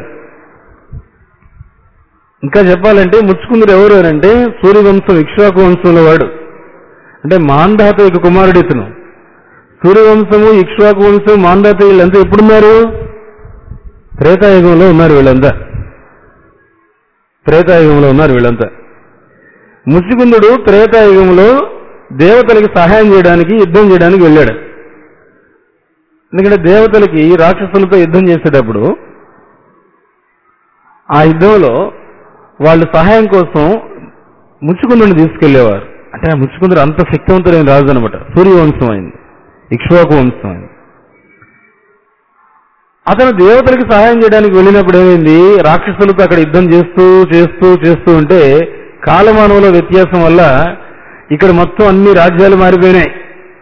ఇంకా చెప్పాలంటే ముచ్చుకుందుడు ఎవరు అని అంటే సూర్యవంశం ఇక్ష్వాకు వంశంలో వాడు అంటే మాంధాత యొక్క కుమారుడు ఇతను సూర్యవంశము ఇక్ష్వాకు వంశం మాంధాత వీళ్ళంతా ఎప్పుడున్నారు త్రేతాయుగంలో ఉన్నారు వీళ్ళంతా త్రేతాయుగంలో ఉన్నారు వీళ్ళంతా ముచ్చుకుందుడు త్రేతాయుగంలో దేవతలకి సహాయం చేయడానికి యుద్ధం చేయడానికి వెళ్ళాడు ఎందుకంటే దేవతలకి రాక్షసులతో యుద్ధం చేసేటప్పుడు ఆ యుద్ధంలో వాళ్ళు సహాయం కోసం ముచ్చుకుందుని తీసుకెళ్లేవారు అంటే ఆ ముచ్చుకుందుడు అంత శక్తివంతుడైన రాజు అనమాట సూర్యవంశం అయింది ఇక్ష్వాకు వంశం అయింది అతను దేవతలకి సహాయం చేయడానికి వెళ్ళినప్పుడు ఏమైంది రాక్షసులతో అక్కడ యుద్ధం చేస్తూ చేస్తూ చేస్తూ ఉంటే కాలమానవుల వ్యత్యాసం వల్ల ఇక్కడ మొత్తం అన్ని రాజ్యాలు మారిపోయినాయి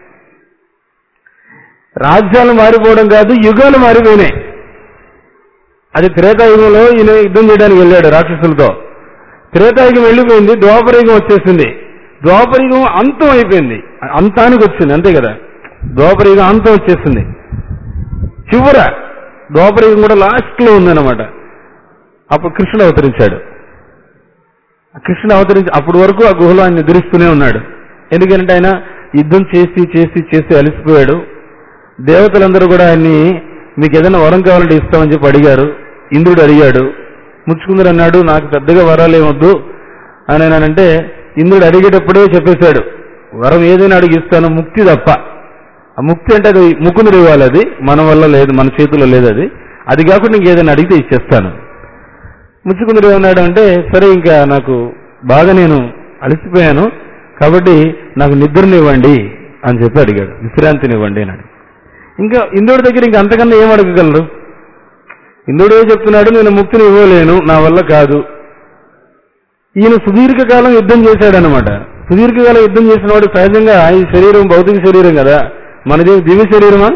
రాజ్యాలు మారిపోవడం కాదు యుగాలు మారిపోయినాయి అది త్రేతాయుగంలో ఈయన యుద్ధం చేయడానికి వెళ్ళాడు రాక్షసులతో త్రేతాయుగం వెళ్ళిపోయింది ద్వాపరయుగం వచ్చేసింది ద్వాపరయుగం అంతం అయిపోయింది అంతానికి వచ్చింది అంతే కదా ద్వాపరయుగం అంతం వచ్చేసింది చివర ద్వాపరయుగం కూడా లాస్ట్ లో ఉందన్నమాట అప్పుడు కృష్ణుడు అవతరించాడు ఆ కృష్ణుడు అవతరించి అప్పటి వరకు ఆ గుహలో ఆయన నిద్రిస్తూనే ఉన్నాడు ఎందుకంటే ఆయన యుద్ధం చేసి చేసి చేసి అలసిపోయాడు దేవతలందరూ కూడా ఆయన్ని మీకు ఏదైనా వరం కావాలంటే ఇస్తామని చెప్పి అడిగారు ఇంద్రుడు అడిగాడు ముచ్చుకుందరు అన్నాడు నాకు పెద్దగా వరాలు ఏమొద్దు అని అంటే ఇంద్రుడు అడిగేటప్పుడే చెప్పేశాడు వరం ఏదైనా అడిగి ఇస్తాను ముక్తి తప్ప ఆ ముక్తి అంటే అది ముకుందుడు ఇవ్వాలి అది మన వల్ల లేదు మన చేతిలో లేదు అది అది కాకుండా ఇంకేదైనా అడిగితే ఇచ్చేస్తాను ముచ్చుకుందుడు ఏమన్నాడు అంటే సరే ఇంకా నాకు బాగా నేను అలసిపోయాను కాబట్టి నాకు నిద్రనివ్వండి అని చెప్పి అడిగాడు విశ్రాంతినివ్వండి అన్నాడు ఇంకా ఇంద్రుడి దగ్గర ఇంకా అంతకన్నా ఏం అడగగలరు ఇంద్రుడే చెప్తున్నాడు నేను ముక్తిని ఇవ్వలేను నా వల్ల కాదు ఈయన సుదీర్ఘకాలం యుద్ధం చేశాడనమాట సుదీర్ఘకాలం యుద్ధం చేసిన వాడు సహజంగా ఈ శరీరం భౌతిక శరీరం కదా మనది దివ్య శరీరమా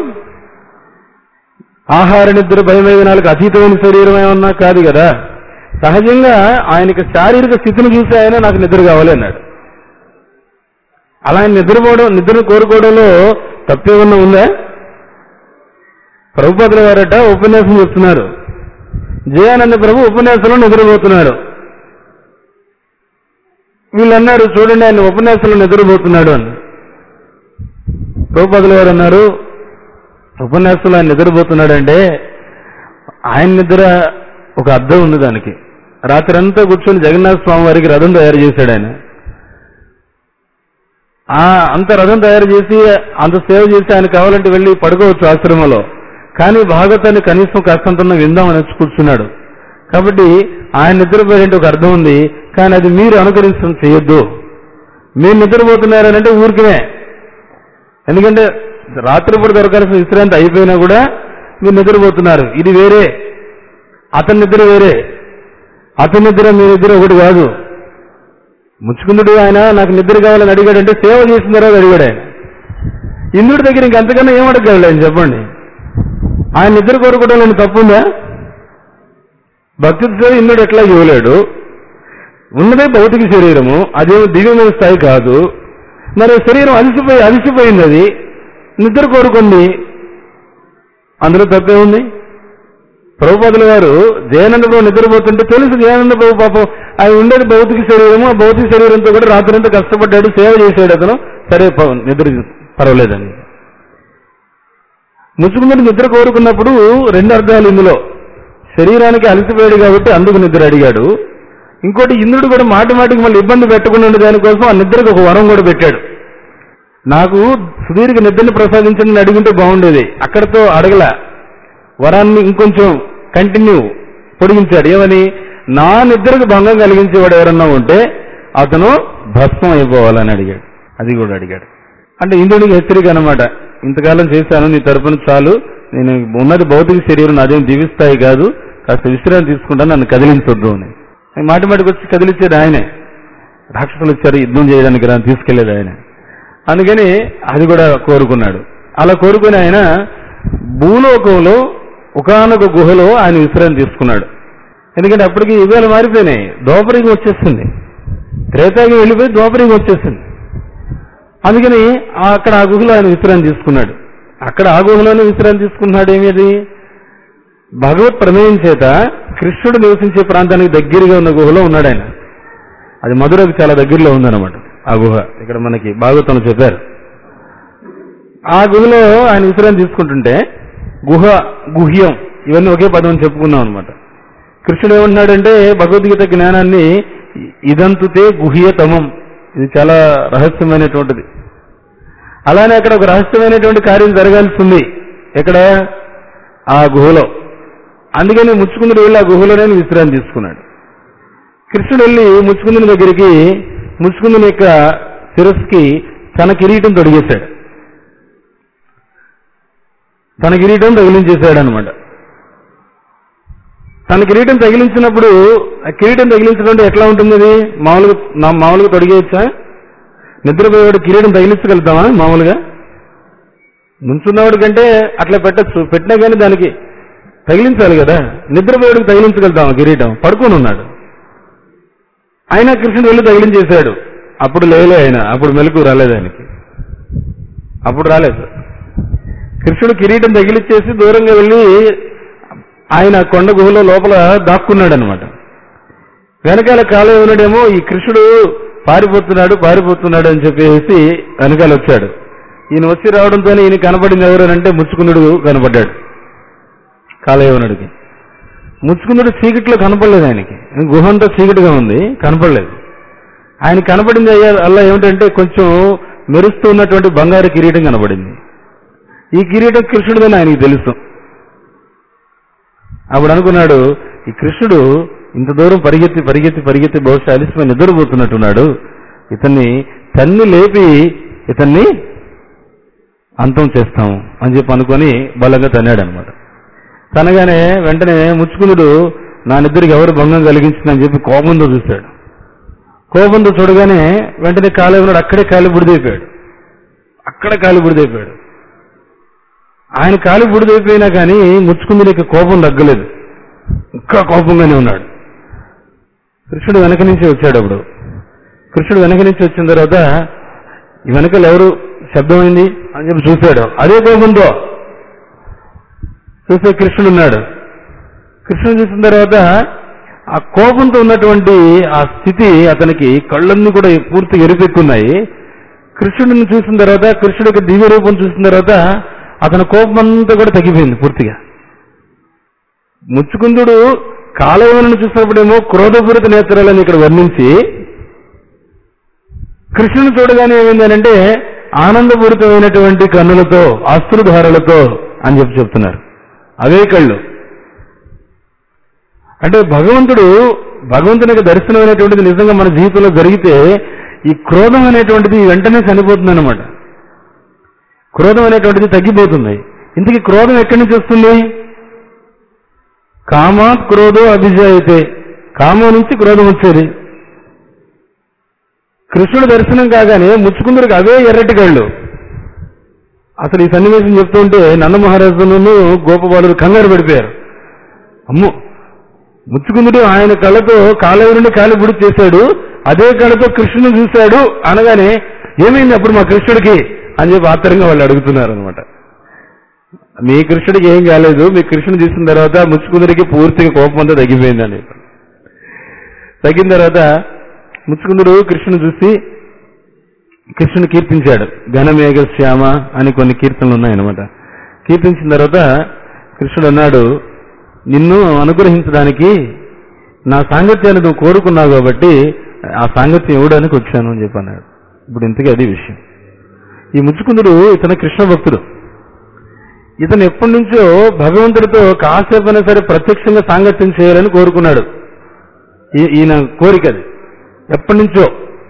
ఆహార నిద్ర భయవేదనాలకు అతీతమైన శరీరం ఏమన్నా కాదు కదా సహజంగా ఆయనకి శారీరక స్థితిని చూసి ఆయన నాకు నిద్ర కావాలి అన్నాడు అలా ఆయన నిద్రపోవడం నిద్ర కోరుకోవడంలో తప్పేమన్నా ఉందా ప్రభుపాదుల వారట ఉపన్యాసం చెప్తున్నారు జయానంద ప్రభు ఉపన్యాసంలో నిద్రపోతున్నాడు వీళ్ళు అన్నారు చూడండి ఆయన ఉపన్యాసంలో నిద్రపోతున్నాడు అని ప్రభుపదుల గారు అన్నారు ఉపన్యాసంలో ఆయన నిద్రపోతున్నాడంటే ఆయన నిద్ర ఒక అర్థం ఉంది దానికి రాత్రి అంతా కూర్చొని జగన్నాథ స్వామి వారికి రథం తయారు చేశాడు ఆయన ఆ అంత రథం తయారు చేసి అంత సేవ చేసి ఆయన కావాలంటే వెళ్ళి పడుకోవచ్చు ఆశ్రమంలో కానీ భాగవతాన్ని కనీసం కాస్తంత విందామని వచ్చి కూర్చున్నాడు కాబట్టి ఆయన నిద్రపోయేంటి ఒక అర్థం ఉంది కానీ అది మీరు అనుకరించడం చేయొద్దు మీరు నిద్రపోతున్నారనంటే ఊరికనే ఎందుకంటే రాత్రిపూట దొరకాల్సిన విశ్రాంతి అయిపోయినా కూడా మీరు నిద్రపోతున్నారు ఇది వేరే అతని నిద్ర వేరే అతని నిద్ర మీ నిద్ర ఒకటి కాదు ముచ్చుకుందుడు ఆయన నాకు నిద్ర కావాలని అడిగాడంటే సేవ చేసిన తర్వాత అడిగాడు ఆయన ఇంద్రుడి దగ్గర ఇంకంతకన్నా ఏం అడగగలడు ఆయన చెప్పండి ఆయన నిద్ర కోరుకోవడంలో తప్పుందా భక్తి సేవ ఇంద్రుడు ఎట్లా ఇవ్వలేడు ఉన్నదే భౌతిక శరీరము అదేమో దివ్యమైన స్థాయి కాదు మరి శరీరం అలసిపోయి అలసిపోయింది అది నిద్ర కోరుకుంది అందులో తప్పే ఉంది ప్రభుపాదుల గారు జయానంద ప్రభు నిద్రపోతుంటే తెలుసు జయానంద ప్రభు పాపం ఆయన ఉండేది భౌతిక శరీరము ఆ భౌతిక శరీరంతో కూడా రాత్రంతా కష్టపడ్డాడు సేవ చేశాడు అతను సరే ప- నిద్ర పర్వాలేదని ముచ్చుకుందని నిద్ర కోరుకున్నప్పుడు రెండు అర్థాలు ఇందులో శరీరానికి అలసిపోయాడు కాబట్టి అందుకు నిద్ర అడిగాడు ఇంకోటి ఇంద్రుడు కూడా మాటి మాటికి మళ్ళీ ఇబ్బంది పెట్టకుండా ఉండే దానికోసం ఆ నిద్రకు ఒక వరం కూడా పెట్టాడు నాకు సుదీర్ఘ నిద్రని ప్రసాదించని అడిగింటే బాగుండేది అక్కడతో అడగల వరాన్ని ఇంకొంచెం కంటిన్యూ పొడిగించాడు ఏమని నా నిద్రకు భంగం కలిగించేవాడు ఎవరన్నా ఉంటే అతను భస్మం అయిపోవాలని అడిగాడు అది కూడా అడిగాడు అంటే ఇంద్రుడికి హెచ్చరిక అనమాట ఇంతకాలం చేశాను నీ తరపున చాలు నేను ఉన్నది భౌతిక శరీరం నాదేం దివిస్తాయి కాదు కాస్త విశ్రాంతి తీసుకుంటాను నన్ను కదిలించొద్దు అని మాటి మాటికి వచ్చి కదిలించేది ఆయనే రాక్షసులు వచ్చారు యుద్ధం చేయడానికి రా తీసుకెళ్లేది ఆయన అందుకని అది కూడా కోరుకున్నాడు అలా కోరుకుని ఆయన భూలోకంలో ఒకనొక గుహలో ఆయన విశ్రాంతి తీసుకున్నాడు ఎందుకంటే అప్పటికి యుగాలు మారిపోయినాయి దోపరికి వచ్చేసింది త్రేతాగి వెళ్ళిపోయి దోపరికి వచ్చేసింది అందుకని ఆ అక్కడ ఆ గుహలో ఆయన విశ్రాంతి తీసుకున్నాడు అక్కడ ఆ గుహలోనే విశ్రాంతి తీసుకున్నాడు ఏమిది భగవత్ ప్రమేయం చేత కృష్ణుడు నివసించే ప్రాంతానికి దగ్గరగా ఉన్న గుహలో ఉన్నాడు ఆయన అది మధురకు చాలా దగ్గరలో ఉందన్నమాట ఆ గుహ ఇక్కడ మనకి భాగవతంలో చెప్పారు ఆ గుహలో ఆయన విశ్రాంతి తీసుకుంటుంటే గుహ గుహ్యం ఇవన్నీ ఒకే పదం అని చెప్పుకున్నాం అనమాట కృష్ణుడు ఏమంటున్నాడంటే భగవద్గీత జ్ఞానాన్ని ఇదంతుతే గుహ్యతమం ఇది చాలా రహస్యమైనటువంటిది అలానే అక్కడ ఒక రహస్యమైనటువంటి కార్యం జరగాల్సి ఉంది ఎక్కడ ఆ గుహలో అందుకని ముచ్చుకుందుడు వెళ్ళి ఆ గుహలోనే విశ్రాంతి తీసుకున్నాడు కృష్ణుడు వెళ్ళి ముచ్చుకుందుని దగ్గరికి ముచ్చుకుందుని యొక్క శిరస్సుకి తన కిరీటం తొడిగేశాడు తన కిరీటం తగిలించేశాడు అనమాట తన కిరీటం తగిలించినప్పుడు ఆ కిరీటం తగిలించడం అంటే ఎట్లా ఉంటుంది అది మామూలుగా నా మామూలుగా తొడిగేయచ్చా నిద్రపోయేవాడు కిరీటం తగిలించగలుగుతామా మామూలుగా నుంచున్నవాడి కంటే అట్లా పెట్టచ్చు పెట్టినా కానీ దానికి తగిలించాలి కదా నిద్రపోయేవాడికి తగిలించగలుగుతామా కిరీటం పడుకొని ఉన్నాడు ఆయన కృష్ణుడు వెళ్ళి తగిలించేశాడు అప్పుడు లేలే ఆయన అప్పుడు మెలకు రాలేదు ఆయనకి అప్పుడు రాలేదు కృష్ణుడు కిరీటం తగిలిచ్చేసి దూరంగా వెళ్ళి ఆయన కొండ గుహలో లోపల దాక్కున్నాడు అనమాట వెనకాల కాలం ఉన్నాడేమో ఈ కృష్ణుడు పారిపోతున్నాడు పారిపోతున్నాడు అని చెప్పేసి వెనకాల వచ్చాడు ఈయన వచ్చి రావడంతో ఈయన కనపడింది ఎవరనంటే ముచ్చుకునుడు కనపడ్డాడు కాలయవనుడికి ముచ్చుకునుడు చీకట్లో కనపడలేదు ఆయనకి గుహ అంతా చీకటిగా ఉంది కనపడలేదు ఆయన కనపడింది అయ్యా అలా ఏమిటంటే కొంచెం మెరుస్తూ ఉన్నటువంటి బంగారు కిరీటం కనపడింది ఈ కిరీటం కృష్ణుడిదని ఆయనకి తెలుసు అప్పుడు అనుకున్నాడు ఈ కృష్ణుడు ఇంత దూరం పరిగెత్తి పరిగెత్తి పరిగెత్తి బహుశా అలిసిపోయి నిద్రపోతున్నట్టున్నాడు ఇతన్ని తన్ని లేపి ఇతన్ని అంతం చేస్తాము అని చెప్పి అనుకొని బలంగా తన్నాడు అనమాట తనగానే వెంటనే ముచ్చుకునుడు నా నిద్రకు ఎవరు భంగం కలిగించిందని చెప్పి కోపంతో చూశాడు కోపంతో చూడగానే వెంటనే కాలు ఉన్నాడు అక్కడే కాలి బుడిదైపోయాడు అక్కడ కాలి బుడిదైపోయాడు ఆయన కాలి బుడిదైపోయినా కానీ ముచ్చుకుందునికి కోపం తగ్గలేదు ఇంకా కోపంగానే ఉన్నాడు కృష్ణుడు వెనక నుంచి వచ్చాడు అప్పుడు కృష్ణుడు వెనక నుంచి వచ్చిన తర్వాత ఈ వెనకలు ఎవరు శబ్దమైంది అని చెప్పి చూశాడు అదే కోపంతో చూస్తే కృష్ణుడు ఉన్నాడు కృష్ణుని చూసిన తర్వాత ఆ కోపంతో ఉన్నటువంటి ఆ స్థితి అతనికి కళ్ళన్నీ కూడా పూర్తిగా ఎరిపెక్కున్నాయి కృష్ణుడిని చూసిన తర్వాత కృష్ణుడికి దివ్య రూపం చూసిన తర్వాత అతని కోపం అంతా కూడా తగ్గిపోయింది పూర్తిగా ముచ్చుకుందుడు కాలయవనను చూసినప్పుడేమో క్రోధపూరిత నేత్రాలని ఇక్కడ వర్ణించి కృష్ణుని చూడగానే ఏమైందనంటే ఆనందపూరితమైనటువంటి కన్నులతో అశ్రుధారలతో అని చెప్పి చెప్తున్నారు అవే కళ్ళు అంటే భగవంతుడు భగవంతునికి దర్శనం అనేటువంటిది నిజంగా మన జీవితంలో జరిగితే ఈ క్రోధం అనేటువంటిది వెంటనే చనిపోతుంది అనమాట క్రోధం అనేటువంటిది తగ్గిపోతుంది ఇంతకీ క్రోధం ఎక్కడి నుంచి వస్తుంది కామాత్ క్రోధో అభిజాయితే కామం నుంచి క్రోధం వచ్చేది కృష్ణుడు దర్శనం కాగానే ముచ్చుకుందరికి అవే ఎర్రటి కళ్ళు అసలు ఈ సన్నివేశం చెప్తుంటే నంద మహారాజును గోపబాలుడు కంగారు పడిపోయారు అమ్మో ముచ్చుకుందుడు ఆయన కళ్ళతో కాలువ నుండి కాలు బుడి చేశాడు అదే కళ్ళతో కృష్ణుని చూశాడు అనగానే ఏమైంది అప్పుడు మా కృష్ణుడికి అని చెప్పి ఆత్తరంగా వాళ్ళు అడుగుతున్నారు అనమాట మీ కృష్ణుడికి ఏం కాలేదు మీ కృష్ణుని చూసిన తర్వాత ముచ్చుకుందరికి పూర్తిగా కోపం అంతా తగ్గిపోయిందని తగ్గిన తర్వాత ముచ్చుకుందుడు కృష్ణుని చూసి కృష్ణుని కీర్తించాడు ఘనమేఘ శ్యామ అని కొన్ని కీర్తనలు ఉన్నాయన్నమాట కీర్తించిన తర్వాత కృష్ణుడు అన్నాడు నిన్ను అనుగ్రహించడానికి నా సాంగత్యాన్ని నువ్వు కోరుకున్నావు కాబట్టి ఆ సాంగత్యం ఇవ్వడానికి వచ్చాను అని చెప్పి అన్నాడు ఇప్పుడు ఇంతకీ అది విషయం ఈ ముచ్చుకుందుడు ఇతను కృష్ణ భక్తుడు ఇతను ఎప్పటి నుంచో భగవంతుడితో కాసేపైనా సరే ప్రత్యక్షంగా సాంగత్యం చేయాలని కోరుకున్నాడు ఈ- ఈయన కోరిక అది ఎప్పటి నుంచో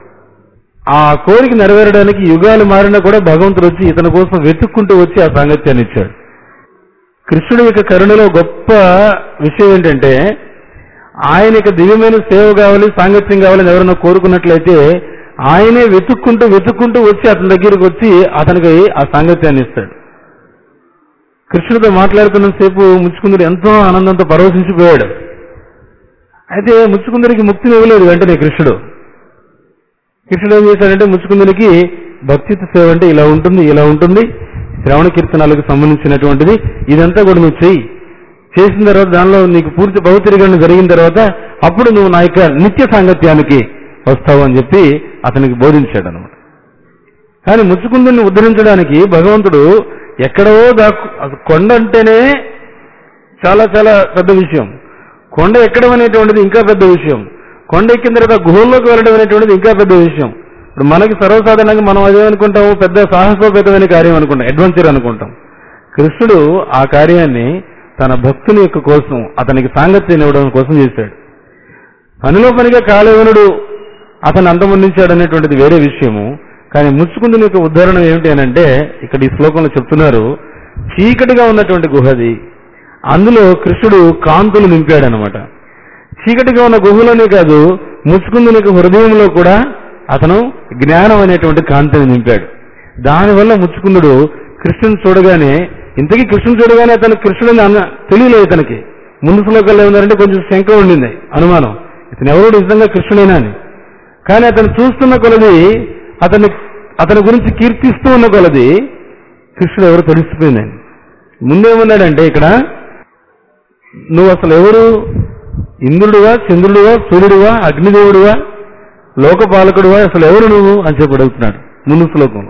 ఆ కోరిక నెరవేరడానికి యుగాలు మారినా కూడా భగవంతుడు వచ్చి ఇతని కోసం వెతుక్కుంటూ వచ్చి ఆ సాంగత్యాన్ని ఇచ్చాడు కృష్ణుడి యొక్క కరుణలో గొప్ప విషయం ఏంటంటే ఆయన యొక్క దివ్యమైన సేవ కావాలి సాంగత్యం కావాలని ఎవరైనా కోరుకున్నట్లయితే ఆయనే వెతుక్కుంటూ వెతుక్కుంటూ వచ్చి అతని దగ్గరికి వచ్చి అతనికి ఆ సాంగత్యాన్ని ఇస్తాడు కృష్ణుడితో మాట్లాడుతున్న సేపు ముచ్చుకుందరు ఎంతో ఆనందంతో పరవశించిపోయాడు అయితే ముచ్చుకుందరికి ముక్తిని ఇవ్వలేదు వెంటనే కృష్ణుడు కృష్ణుడు ఏం చేశాడంటే ముచ్చుకుందునికి భక్తిత సేవ అంటే ఇలా ఉంటుంది ఇలా ఉంటుంది శ్రవణ కీర్తనాలకు సంబంధించినటువంటిది ఇదంతా కూడా నువ్వు చెయ్యి చేసిన తర్వాత దానిలో నీకు పూర్తి భౌతికరణ జరిగిన తర్వాత అప్పుడు నువ్వు నా యొక్క నిత్య సాంగత్యానికి వస్తావు అని చెప్పి అతనికి బోధించాడు అనమాట కానీ ముచ్చుకుందుని ఉద్ధరించడానికి భగవంతుడు ఎక్కడో దాక్కు అసలు కొండ అంటేనే చాలా చాలా పెద్ద విషయం కొండ ఎక్కడం అనేటువంటిది ఇంకా పెద్ద విషయం కొండ ఎక్కిన తర్వాత గుహల్లోకి వెళ్ళడం అనేటువంటిది ఇంకా పెద్ద విషయం ఇప్పుడు మనకి సర్వసాధారణంగా మనం అదేమనుకుంటాము పెద్ద సాహసోపేతమైన కార్యం అనుకుంటాం అడ్వెంచర్ అనుకుంటాం కృష్ణుడు ఆ కార్యాన్ని తన భక్తుని యొక్క కోసం అతనికి సాంగత్యం ఇవ్వడం కోసం చేశాడు పనిలో పనిగా కాళయవనుడు అతను అంతమొందించాడు అనేటువంటిది వేరే విషయము కానీ ముచ్చుకుందుని యొక్క ఉదాహరణ ఏమిటి అని అంటే ఇక్కడ ఈ శ్లోకంలో చెప్తున్నారు చీకటిగా ఉన్నటువంటి గుహది అందులో కృష్ణుడు కాంతులు నింపాడనమాట చీకటిగా ఉన్న గుహలోనే కాదు ముచ్చుకుందుని యొక్క హృదయంలో కూడా అతను జ్ఞానం అనేటువంటి కాంతిని నింపాడు దానివల్ల ముచ్చుకుందుడు కృష్ణుని చూడగానే ఇంతకీ కృష్ణుని చూడగానే అతను కృష్ణుడిని అన్న తెలియలేదు ఇతనికి ముందు శ్లోకాల్లో ఏమన్నారంటే కొంచెం శంక ఉండింది అనుమానం ఇతను ఎవరు నిజంగా కృష్ణుడేనా అని కానీ అతను చూస్తున్న కొలది అతని అతని గురించి కీర్తిస్తూ ఉన్న కొలది కృష్ణుడు ఎవరు తెలిసిపోయిందండి ముందేమన్నాడంటే ఇక్కడ నువ్వు అసలు ఎవరు ఇంద్రుడువా చంద్రుడువా సూర్యుడువా అగ్నిదేవుడువా లోకపాలకుడువా అసలు ఎవరు నువ్వు అని చెప్పి అడుగుతున్నాడు ముందు శ్లోకంలో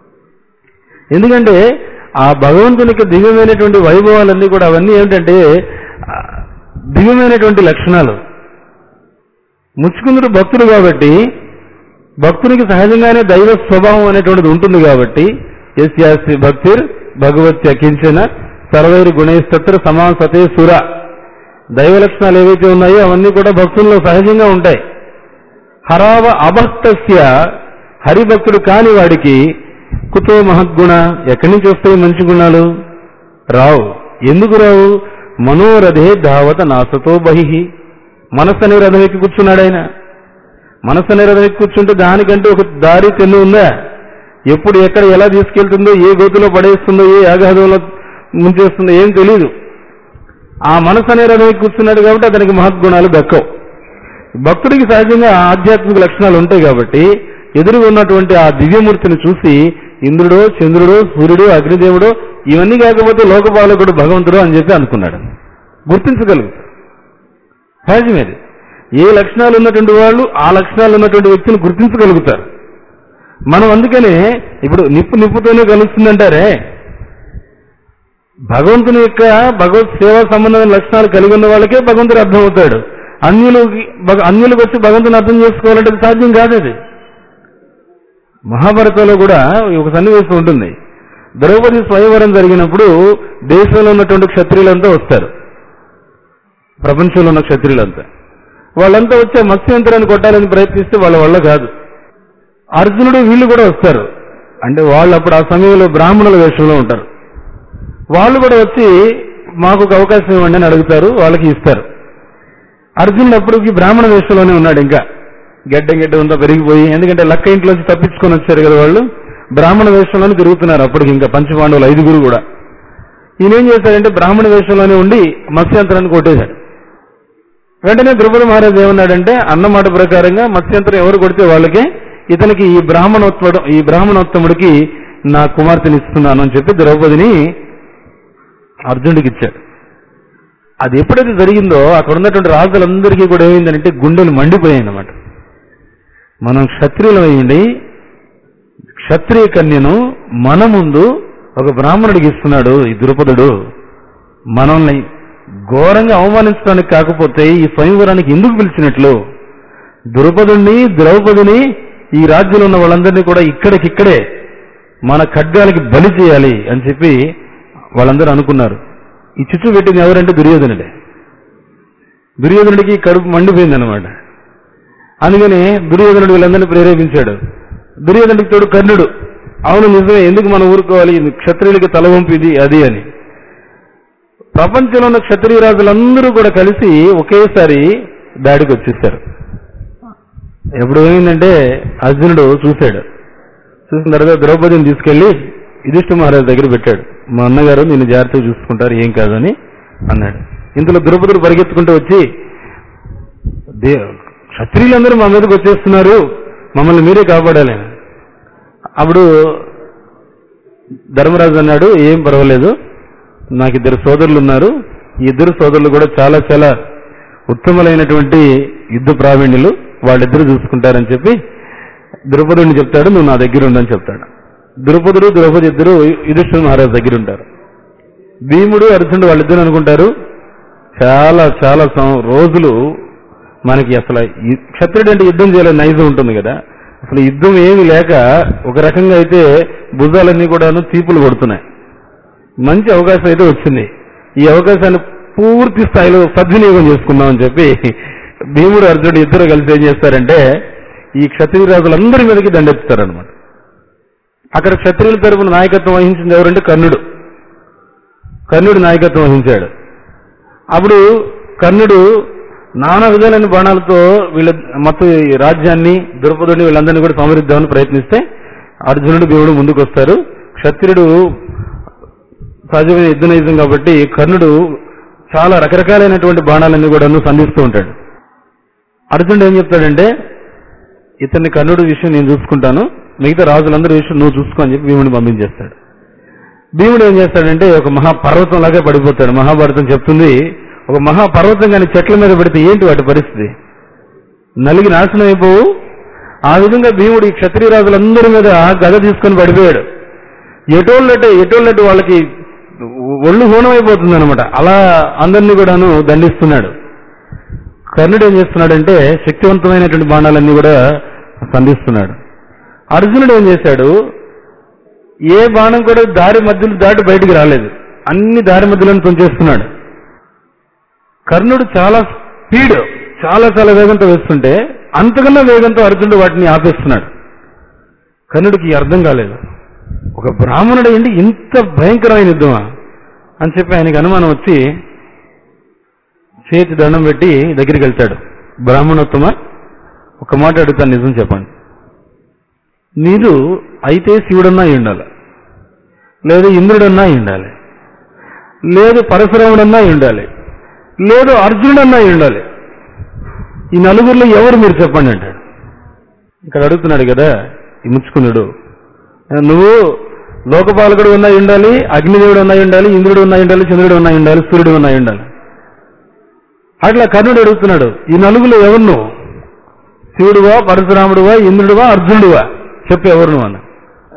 ఎందుకంటే ఆ భగవంతునికి దివ్యమైనటువంటి వైభవాలన్నీ కూడా అవన్నీ ఏమిటంటే ఆ, దివ్యమైనటువంటి లక్షణాలు ముచ్చుకుందుడు భక్తుడు కాబట్టి భక్తునికి సహజంగానే దైవ స్వభావం అనేటువంటిది ఉంటుంది కాబట్టి యస్యాస్తి భక్తిర్ భగవత్య కించన సర్వైరు గుణేస్తత్ర సమాన సతే సుర దైవ లక్షణాలు ఏవైతే ఉన్నాయో అవన్నీ కూడా భక్తుల్లో సహజంగా ఉంటాయి హరావ అభక్తస్య హరిభక్తుడు కాని వాడికి కుతో మహద్గుణ ఎక్కడి నుంచి వస్తాయి మంచి గుణాలు రావు ఎందుకు రావు మనోరథే ధావత నాసతో బహిహి మనస్సు అనే రథం ఎక్కి కూర్చున్నాడు ఆయన మనస్సు అనే రథం ఎక్కి కూర్చుంటే దానికంటే ఒక దారి తెన్ను ఉందా ఎప్పుడు ఎక్కడ ఎలా తీసుకెళ్తుందో ఏ గోతులో పడేస్తుందో ఏ అగాధంలో ముంచేస్తుందో ఏం తెలియదు ఆ మనస్సు అనే రథం ఎక్కి కూర్చున్నాడు కాబట్టి అతనికి మహద్గుణాలు దక్కవు భక్తుడికి సహజంగా ఆధ్యాత్మిక లక్షణాలు ఉంటాయి కాబట్టి ఎదురుగా ఉన్నటువంటి ఆ దివ్యమూర్తిని చూసి ఇంద్రుడో చంద్రుడో సూర్యుడు అగ్నిదేవుడో ఇవన్నీ కాకపోతే లోకపాలకుడు భగవంతుడు అని చెప్పి అనుకున్నాడు గుర్తించగలుగుతాడు సహజమేది ఏ లక్షణాలు ఉన్నటువంటి వాళ్ళు ఆ లక్షణాలు ఉన్నటువంటి వ్యక్తిని గుర్తించగలుగుతారు మనం అందుకనే ఇప్పుడు నిప్పు నిప్పుతోనే కలుస్తుందంటారే భగవంతుని యొక్క భగవత్ సేవా సంబంధమైన లక్షణాలు కలిగి ఉన్న వాళ్ళకే భగవంతుడు అర్థమవుతాడు అన్యులు అన్యులకు వచ్చి భగవంతుని అర్థం చేసుకోవాలంటే అది సాధ్యం కాదు అది మహాభారతంలో కూడా ఒక సన్నివేశం ఉంటుంది ద్రౌపది స్వయంవరం జరిగినప్పుడు దేశంలో ఉన్నటువంటి క్షత్రియులంతా వస్తారు ప్రపంచంలో ఉన్న క్షత్రియులంతా వాళ్ళంతా వచ్చే మత్స్యంతరాన్ని కొట్టాలని ప్రయత్నిస్తే వాళ్ళ వల్ల కాదు అర్జునుడు వీళ్ళు కూడా వస్తారు అంటే వాళ్ళు అప్పుడు ఆ సమయంలో బ్రాహ్మణుల వేషంలో ఉంటారు వాళ్ళు కూడా వచ్చి మాకు ఒక అవకాశం ఇవ్వండి అని అడుగుతారు వాళ్ళకి ఇస్తారు అర్జునుడు అప్పటికి బ్రాహ్మణ వేషంలోనే ఉన్నాడు ఇంకా గడ్డ గడ్డ ఉందా పెరిగిపోయి ఎందుకంటే లక్క ఇంట్లోంచి తప్పించుకొని వచ్చారు కదా వాళ్ళు బ్రాహ్మణ వేషంలోనే తిరుగుతున్నారు అప్పటికి ఇంకా పంచపాండవులు ఐదుగురు కూడా ఈయన ఏం చేశాడంటే బ్రాహ్మణ వేషంలోనే ఉండి మత్స్యంతరాన్ని కొట్టేశాడు వెంటనే ద్రౌపది మహారాజు ఏమన్నాడంటే అన్నమాట ప్రకారంగా మత్స్యంతరం ఎవరు కొడితే వాళ్ళకి ఇతనికి ఈ బ్రాహ్మణోత్వడం ఈ బ్రాహ్మణోత్తముడికి నా కుమార్తెని ఇస్తున్నాను అని చెప్పి ద్రౌపదిని అర్జునుడికి ఇచ్చాడు అది ఎప్పుడైతే జరిగిందో అక్కడ ఉన్నటువంటి రాజులందరికీ కూడా ఏమైందంటే గుండెలు మండిపోయాయి అన్నమాట మనం క్షత్రియులం అయ్యండి క్షత్రియ కన్యను మన ముందు ఒక బ్రాహ్మణుడికి ఇస్తున్నాడు ఈ ద్రుపదుడు మనల్ని ఘోరంగా అవమానించడానికి కాకపోతే ఈ స్వయంవరానికి ఎందుకు పిలిచినట్లు ద్రుపదుణ్ణి ద్రౌపదిని ఈ రాజ్యంలో ఉన్న వాళ్ళందరినీ కూడా ఇక్కడికిక్కడే మన ఖడ్గాలకి బలి చేయాలి అని చెప్పి వాళ్ళందరూ అనుకున్నారు ఈ చిచ్చు పెట్టింది ఎవరంటే దుర్యోధనుడే దుర్యోధనుడికి కడుపు మండిపోయింది అనమాట అందుకని దుర్యోధనుడు వీళ్ళందరినీ ప్రేరేపించాడు దుర్యోధనుడికి తోడు కర్ణుడు అవును నిజమే ఎందుకు మనం ఊరుకోవాలి ఇది క్షత్రియులకి తల వంపిది అది అని ప్రపంచంలో ఉన్న క్షత్రియ రాజులందరూ కూడా కలిసి ఒకేసారి దాడికి వచ్చేసారు ఎప్పుడు ఏమైందంటే అర్జునుడు చూశాడు చూసిన తర్వాత ద్రౌపదిని తీసుకెళ్లి యుధిష్ఠ మహారాజు దగ్గర పెట్టాడు మా అన్నగారు నిన్ను జాగ్రత్తగా చూసుకుంటారు ఏం కాదని అన్నాడు ఇంతలో ద్రౌపదుడు పరిగెత్తుకుంటూ వచ్చి దే క్షత్రియులందరూ మా మీదకి వచ్చేస్తున్నారు మమ్మల్ని మీరే కాపాడాలి అని. అప్పుడు ధర్మరాజు అన్నాడు ఏం పర్వాలేదు నాకు ఇద్దరు సోదరులు ఉన్నారు ఈ ఇద్దరు సోదరులు కూడా చాలా చాలా ఉత్తమమైనటువంటి యుద్ధ ప్రావీణ్యులు వాళ్ళిద్దరూ చూసుకుంటారని చెప్పి ద్రౌపదుడిని చెప్తాడు నువ్వు నా దగ్గర ఉండని చెప్తాడు ద్రౌపదుడు ద్రౌపది ఇద్దరు యుధిష్ఠిర మహారాజు దగ్గర ఉంటారు భీముడు అర్జునుడు వాళ్ళిద్దరు అనుకుంటారు చాలా చాలా సం- రోజులు మనకి అసలు ఈ క్షత్రుడు అంటే యుద్ధం చేయాలని నైజం ఉంటుంది కదా అసలు యుద్ధం ఏమి లేక ఒక రకంగా అయితే భుజాలన్నీ కూడాను తీపులు కొడుతున్నాయి మంచి అవకాశం అయితే వచ్చింది ఈ అవకాశాన్ని పూర్తి స్థాయిలో సద్వినియోగం చేసుకుందామని చెప్పి భీముడు అర్జునుడు ఇద్దరు కలిసి ఏం చేస్తారంటే ఈ క్షత్రియ రాజులందరి మీదకి దండెత్తుతారనమాట అక్కడ క్షత్రియుల తరపున నాయకత్వం వహించింది ఎవరంటే కర్ణుడు కర్ణుడు నాయకత్వం వహించాడు అప్పుడు కర్ణుడు నానా విధాలైన బాణాలతో వీళ్ళ మొత్తం ఈ రాజ్యాన్ని ద్రౌపదుని వీళ్ళందరినీ కూడా సమరిద్దామని ప్రయత్నిస్తే అర్జునుడు భీముడు ముందుకు వస్తారు క్షత్రియుడు సహజమైన యుద్ధ నైజం కాబట్టి కర్ణుడు చాలా రకరకాలైనటువంటి బాణాలన్నీ కూడా సంధిస్తూ ఉంటాడు అర్జునుడు ఏం చెప్తాడంటే ఇతన్ని కర్ణుడి విషయం నేను చూసుకుంటాను మిగతా రాజులందరి విషయం నువ్వు చూసుకో అని చెప్పి భీముడిని పంపించేస్తాడు భీముడు ఏం చేస్తాడంటే ఒక మహాపర్వతం లాగా పడిపోతాడు మహాభారతం చెప్తుంది ఒక మహాపర్వతం కానీ చెట్ల మీద పెడితే ఏంటి వాటి పరిస్థితి నలిగి నాశనం అయిపోవు ఆ విధంగా భీముడు ఈ క్షత్రియ రాజులందరి మీద గద తీసుకొని పడిపోయాడు ఎటోళ్ళటే ఎటోళ్ళటి వాళ్ళకి ఒళ్ళు హోనం అయిపోతుంది అనమాట అలా అందరినీ కూడాను దండిస్తున్నాడు కర్ణుడు ఏం చేస్తున్నాడంటే శక్తివంతమైనటువంటి బాణాలన్నీ కూడా సంధిస్తున్నాడు అర్జునుడు ఏం చేశాడు ఏ బాణం కూడా దారి మధ్యలో దాటి బయటికి రాలేదు అన్ని దారి మధ్యలో తుంచేస్తున్నాడు కర్ణుడు చాలా స్పీడ్ చాలా చాలా వేగంతో వేస్తుంటే అంతకన్నా వేగంతో అర్జునుడు వాటిని ఆపేస్తున్నాడు కర్ణుడికి అర్థం కాలేదు ఒక బ్రాహ్మణుడు ఏంటి ఇంత భయంకరమైన యుద్ధమా అని చెప్పి ఆయనకి అనుమానం వచ్చి చేతి దండం పెట్టి దగ్గరికి వెళ్తాడు బ్రాహ్మణోత్తమ ఒక మాట అడుగుతాను నిజం చెప్పండి మీరు అయితే శివుడన్నా అయి ఉండాలి లేదు ఇంద్రుడన్నా అయి ఉండాలి లేదు పరశురాముడన్నా అయి ఉండాలి లేదు అర్జునుడన్నా అయి ఉండాలి ఈ నలుగురిలో ఎవరు మీరు చెప్పండి అంటాడు ఇక్కడ అడుగుతున్నాడు కదా ఈ ముచ్చుకున్నాడు నువ్వు లోకపాలకుడు ఉన్నాయి ఉండాలి అగ్నిదేవుడు ఉన్నాయి ఉండాలి ఇంద్రుడు ఉన్నాయి ఉండాలి చంద్రుడు ఉన్నాయి ఉండాలి సూర్యుడు ఉన్నాయి ఉండాలి అట్లా కర్ణుడు అడుగుతున్నాడు ఈ నలుగురు ఎవరు నువ్వు శివుడువా పరశురాముడువా ఇంద్రుడువా అర్జునుడువా చెప్పు ఎవరు నువ్వు అన్న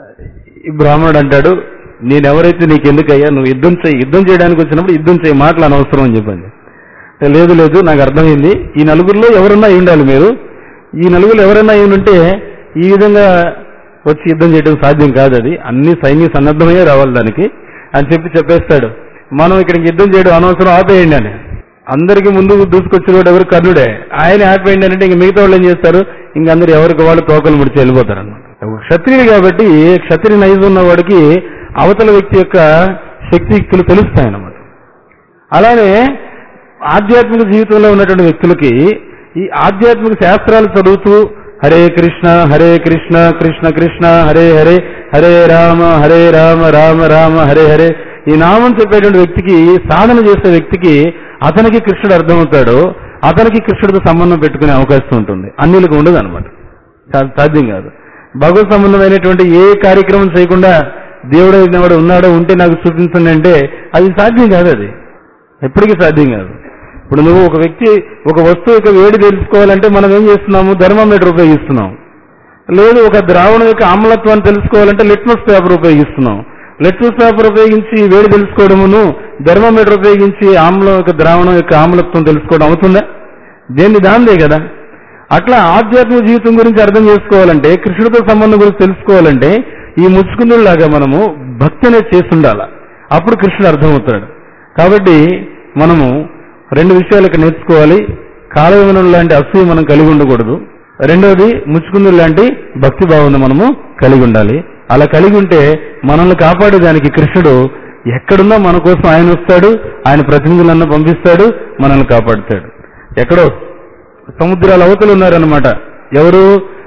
ఈ బ్రాహ్మణుడు అంటాడు నేనెవరైతే నీకు ఎందుకయ్యా నువ్వు యుద్ధం చేయి యుద్ధం చేయడానికి వచ్చినప్పుడు యుద్ధం చేయి మాటలు అనవసరం అని చెప్పండి లేదు లేదు నాకు అర్థమైంది ఈ నలుగురిలో ఎవరన్నా అయి ఉండాలి మీరు ఈ నలుగురు ఎవరైనా అయి ఉంటే ఈ విధంగా వచ్చి యుద్ధం చేయడం సాధ్యం కాదు అది అన్ని సైన్య సన్నద్ధమయ్యే రావాలి దానికి అని చెప్పి చెప్పేస్తాడు మనం ఇక్కడికి యుద్ధం చేయడం అనవసరం ఆపేయండి అని అందరికి ముందు దూసుకొచ్చిన ఎవరు కర్ణుడే ఆయన ఆపేయండి అంటే ఇంక మిగతా వాళ్ళు ఏం చేస్తారు ఇంక అందరు ఎవరికి వాళ్ళు తోకలు ముడిచి వెళ్ళిపోతారు అనమాట క్షత్రియుడు కాబట్టి క్షత్రియ నైజం ఉన్న వాడికి అవతల వ్యక్తి యొక్క శక్తియుక్తులు తెలుస్తాయన్నమాట అలానే ఆధ్యాత్మిక జీవితంలో ఉన్నటువంటి వ్యక్తులకి ఈ ఆధ్యాత్మిక శాస్త్రాలు చదువుతూ హరే కృష్ణ హరే కృష్ణ కృష్ణ కృష్ణ హరే హరే హరే రామ హరే రామ రామ రామ హరే హరే ఈ నామం చెప్పేటువంటి వ్యక్తికి సాధన చేసే వ్యక్తికి అతనికి కృష్ణుడు అర్థమవుతాడు అతనికి కృష్ణుడితో సంబంధం పెట్టుకునే అవకాశం ఉంటుంది అన్నిలకు ఉండదు అనమాట సాధ్యం కాదు భగవత్ సంబంధమైనటువంటి ఏ కార్యక్రమం చేయకుండా దేవుడు వాడు ఉన్నాడో ఉంటే నాకు చూపించండి అంటే అది సాధ్యం కాదు అది ఎప్పటికీ సాధ్యం కాదు ఇప్పుడు నువ్వు ఒక వ్యక్తి ఒక వస్తువు యొక్క వేడి తెలుసుకోవాలంటే మనం ఏం చేస్తున్నాము థర్మామీటర్ ఉపయోగిస్తున్నాం లేదు ఒక ద్రావణం యొక్క ఆమ్లత్వాన్ని తెలుసుకోవాలంటే లిట్మస్ పేపర్ ఉపయోగిస్తున్నాం లిట్మస్ పేపర్ ఉపయోగించి వేడి తెలుసుకోవడమును థర్మామీటర్ ఉపయోగించి ఆమ్లం యొక్క ద్రావణం యొక్క ఆమ్లత్వం తెలుసుకోవడం అవుతుందా దేన్ని దాందే కదా అట్లా ఆధ్యాత్మిక జీవితం గురించి అర్థం చేసుకోవాలంటే కృష్ణుడితో సంబంధం గురించి తెలుసుకోవాలంటే ఈ ముచ్చుకుందులాగా మనము భక్తి అనేది చేస్తుండాల అప్పుడు కృష్ణుడు అర్థమవుతాడు కాబట్టి మనము రెండు విషయాలు ఇక్కడ నేర్చుకోవాలి కాలవిమనం లాంటి అసూయ మనం కలిగి ఉండకూడదు రెండవది ముచ్చుకుందులు లాంటి భక్తి భావన మనము కలిగి ఉండాలి అలా కలిగి ఉంటే మనల్ని కాపాడేదానికి కృష్ణుడు ఎక్కడున్నా మన కోసం ఆయన వస్తాడు ఆయన ప్రతినిధులన్నా పంపిస్తాడు మనల్ని కాపాడుతాడు ఎక్కడో సముద్రాల అవతలు ఉన్నారనమాట ఎవరు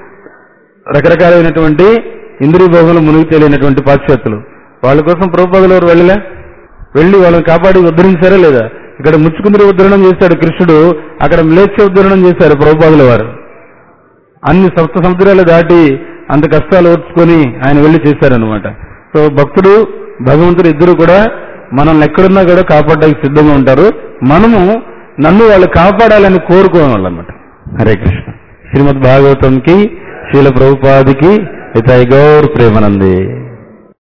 రకరకాలైనటువంటి ఇంద్రియ భోగంలో మునిగి తేలినటువంటి పాశ్చాత్యులు వాళ్ళ కోసం ప్రభుపాదులు ఎవరు వెళ్ళలే వెళ్ళి వాళ్ళని కాపాడి ఉద్ధరించారా లేదా ఇక్కడ ముచ్చుకుందరి ఉద్ధరణం చేశాడు కృష్ణుడు అక్కడ మ్లేచ్ఛ ఉద్ధరణం చేశారు ప్రభుపాదుల వారు అన్ని సప్త సముద్రాలు దాటి అంత కష్టాలు ఓర్చుకొని ఆయన వెళ్ళి చేశారనమాట సో భక్తుడు భగవంతుడు ఇద్దరు కూడా మనల్ని ఎక్కడున్నా కూడా కాపాడడానికి సిద్ధంగా ఉంటారు మనము నన్ను వాళ్ళు కాపాడాలని కోరుకోవాలన్నమాట హరే కృష్ణ శ్రీమద్ భాగవతంకి శీల ప్రభుపాదికి ఇతై గౌర్ ప్రేమనంది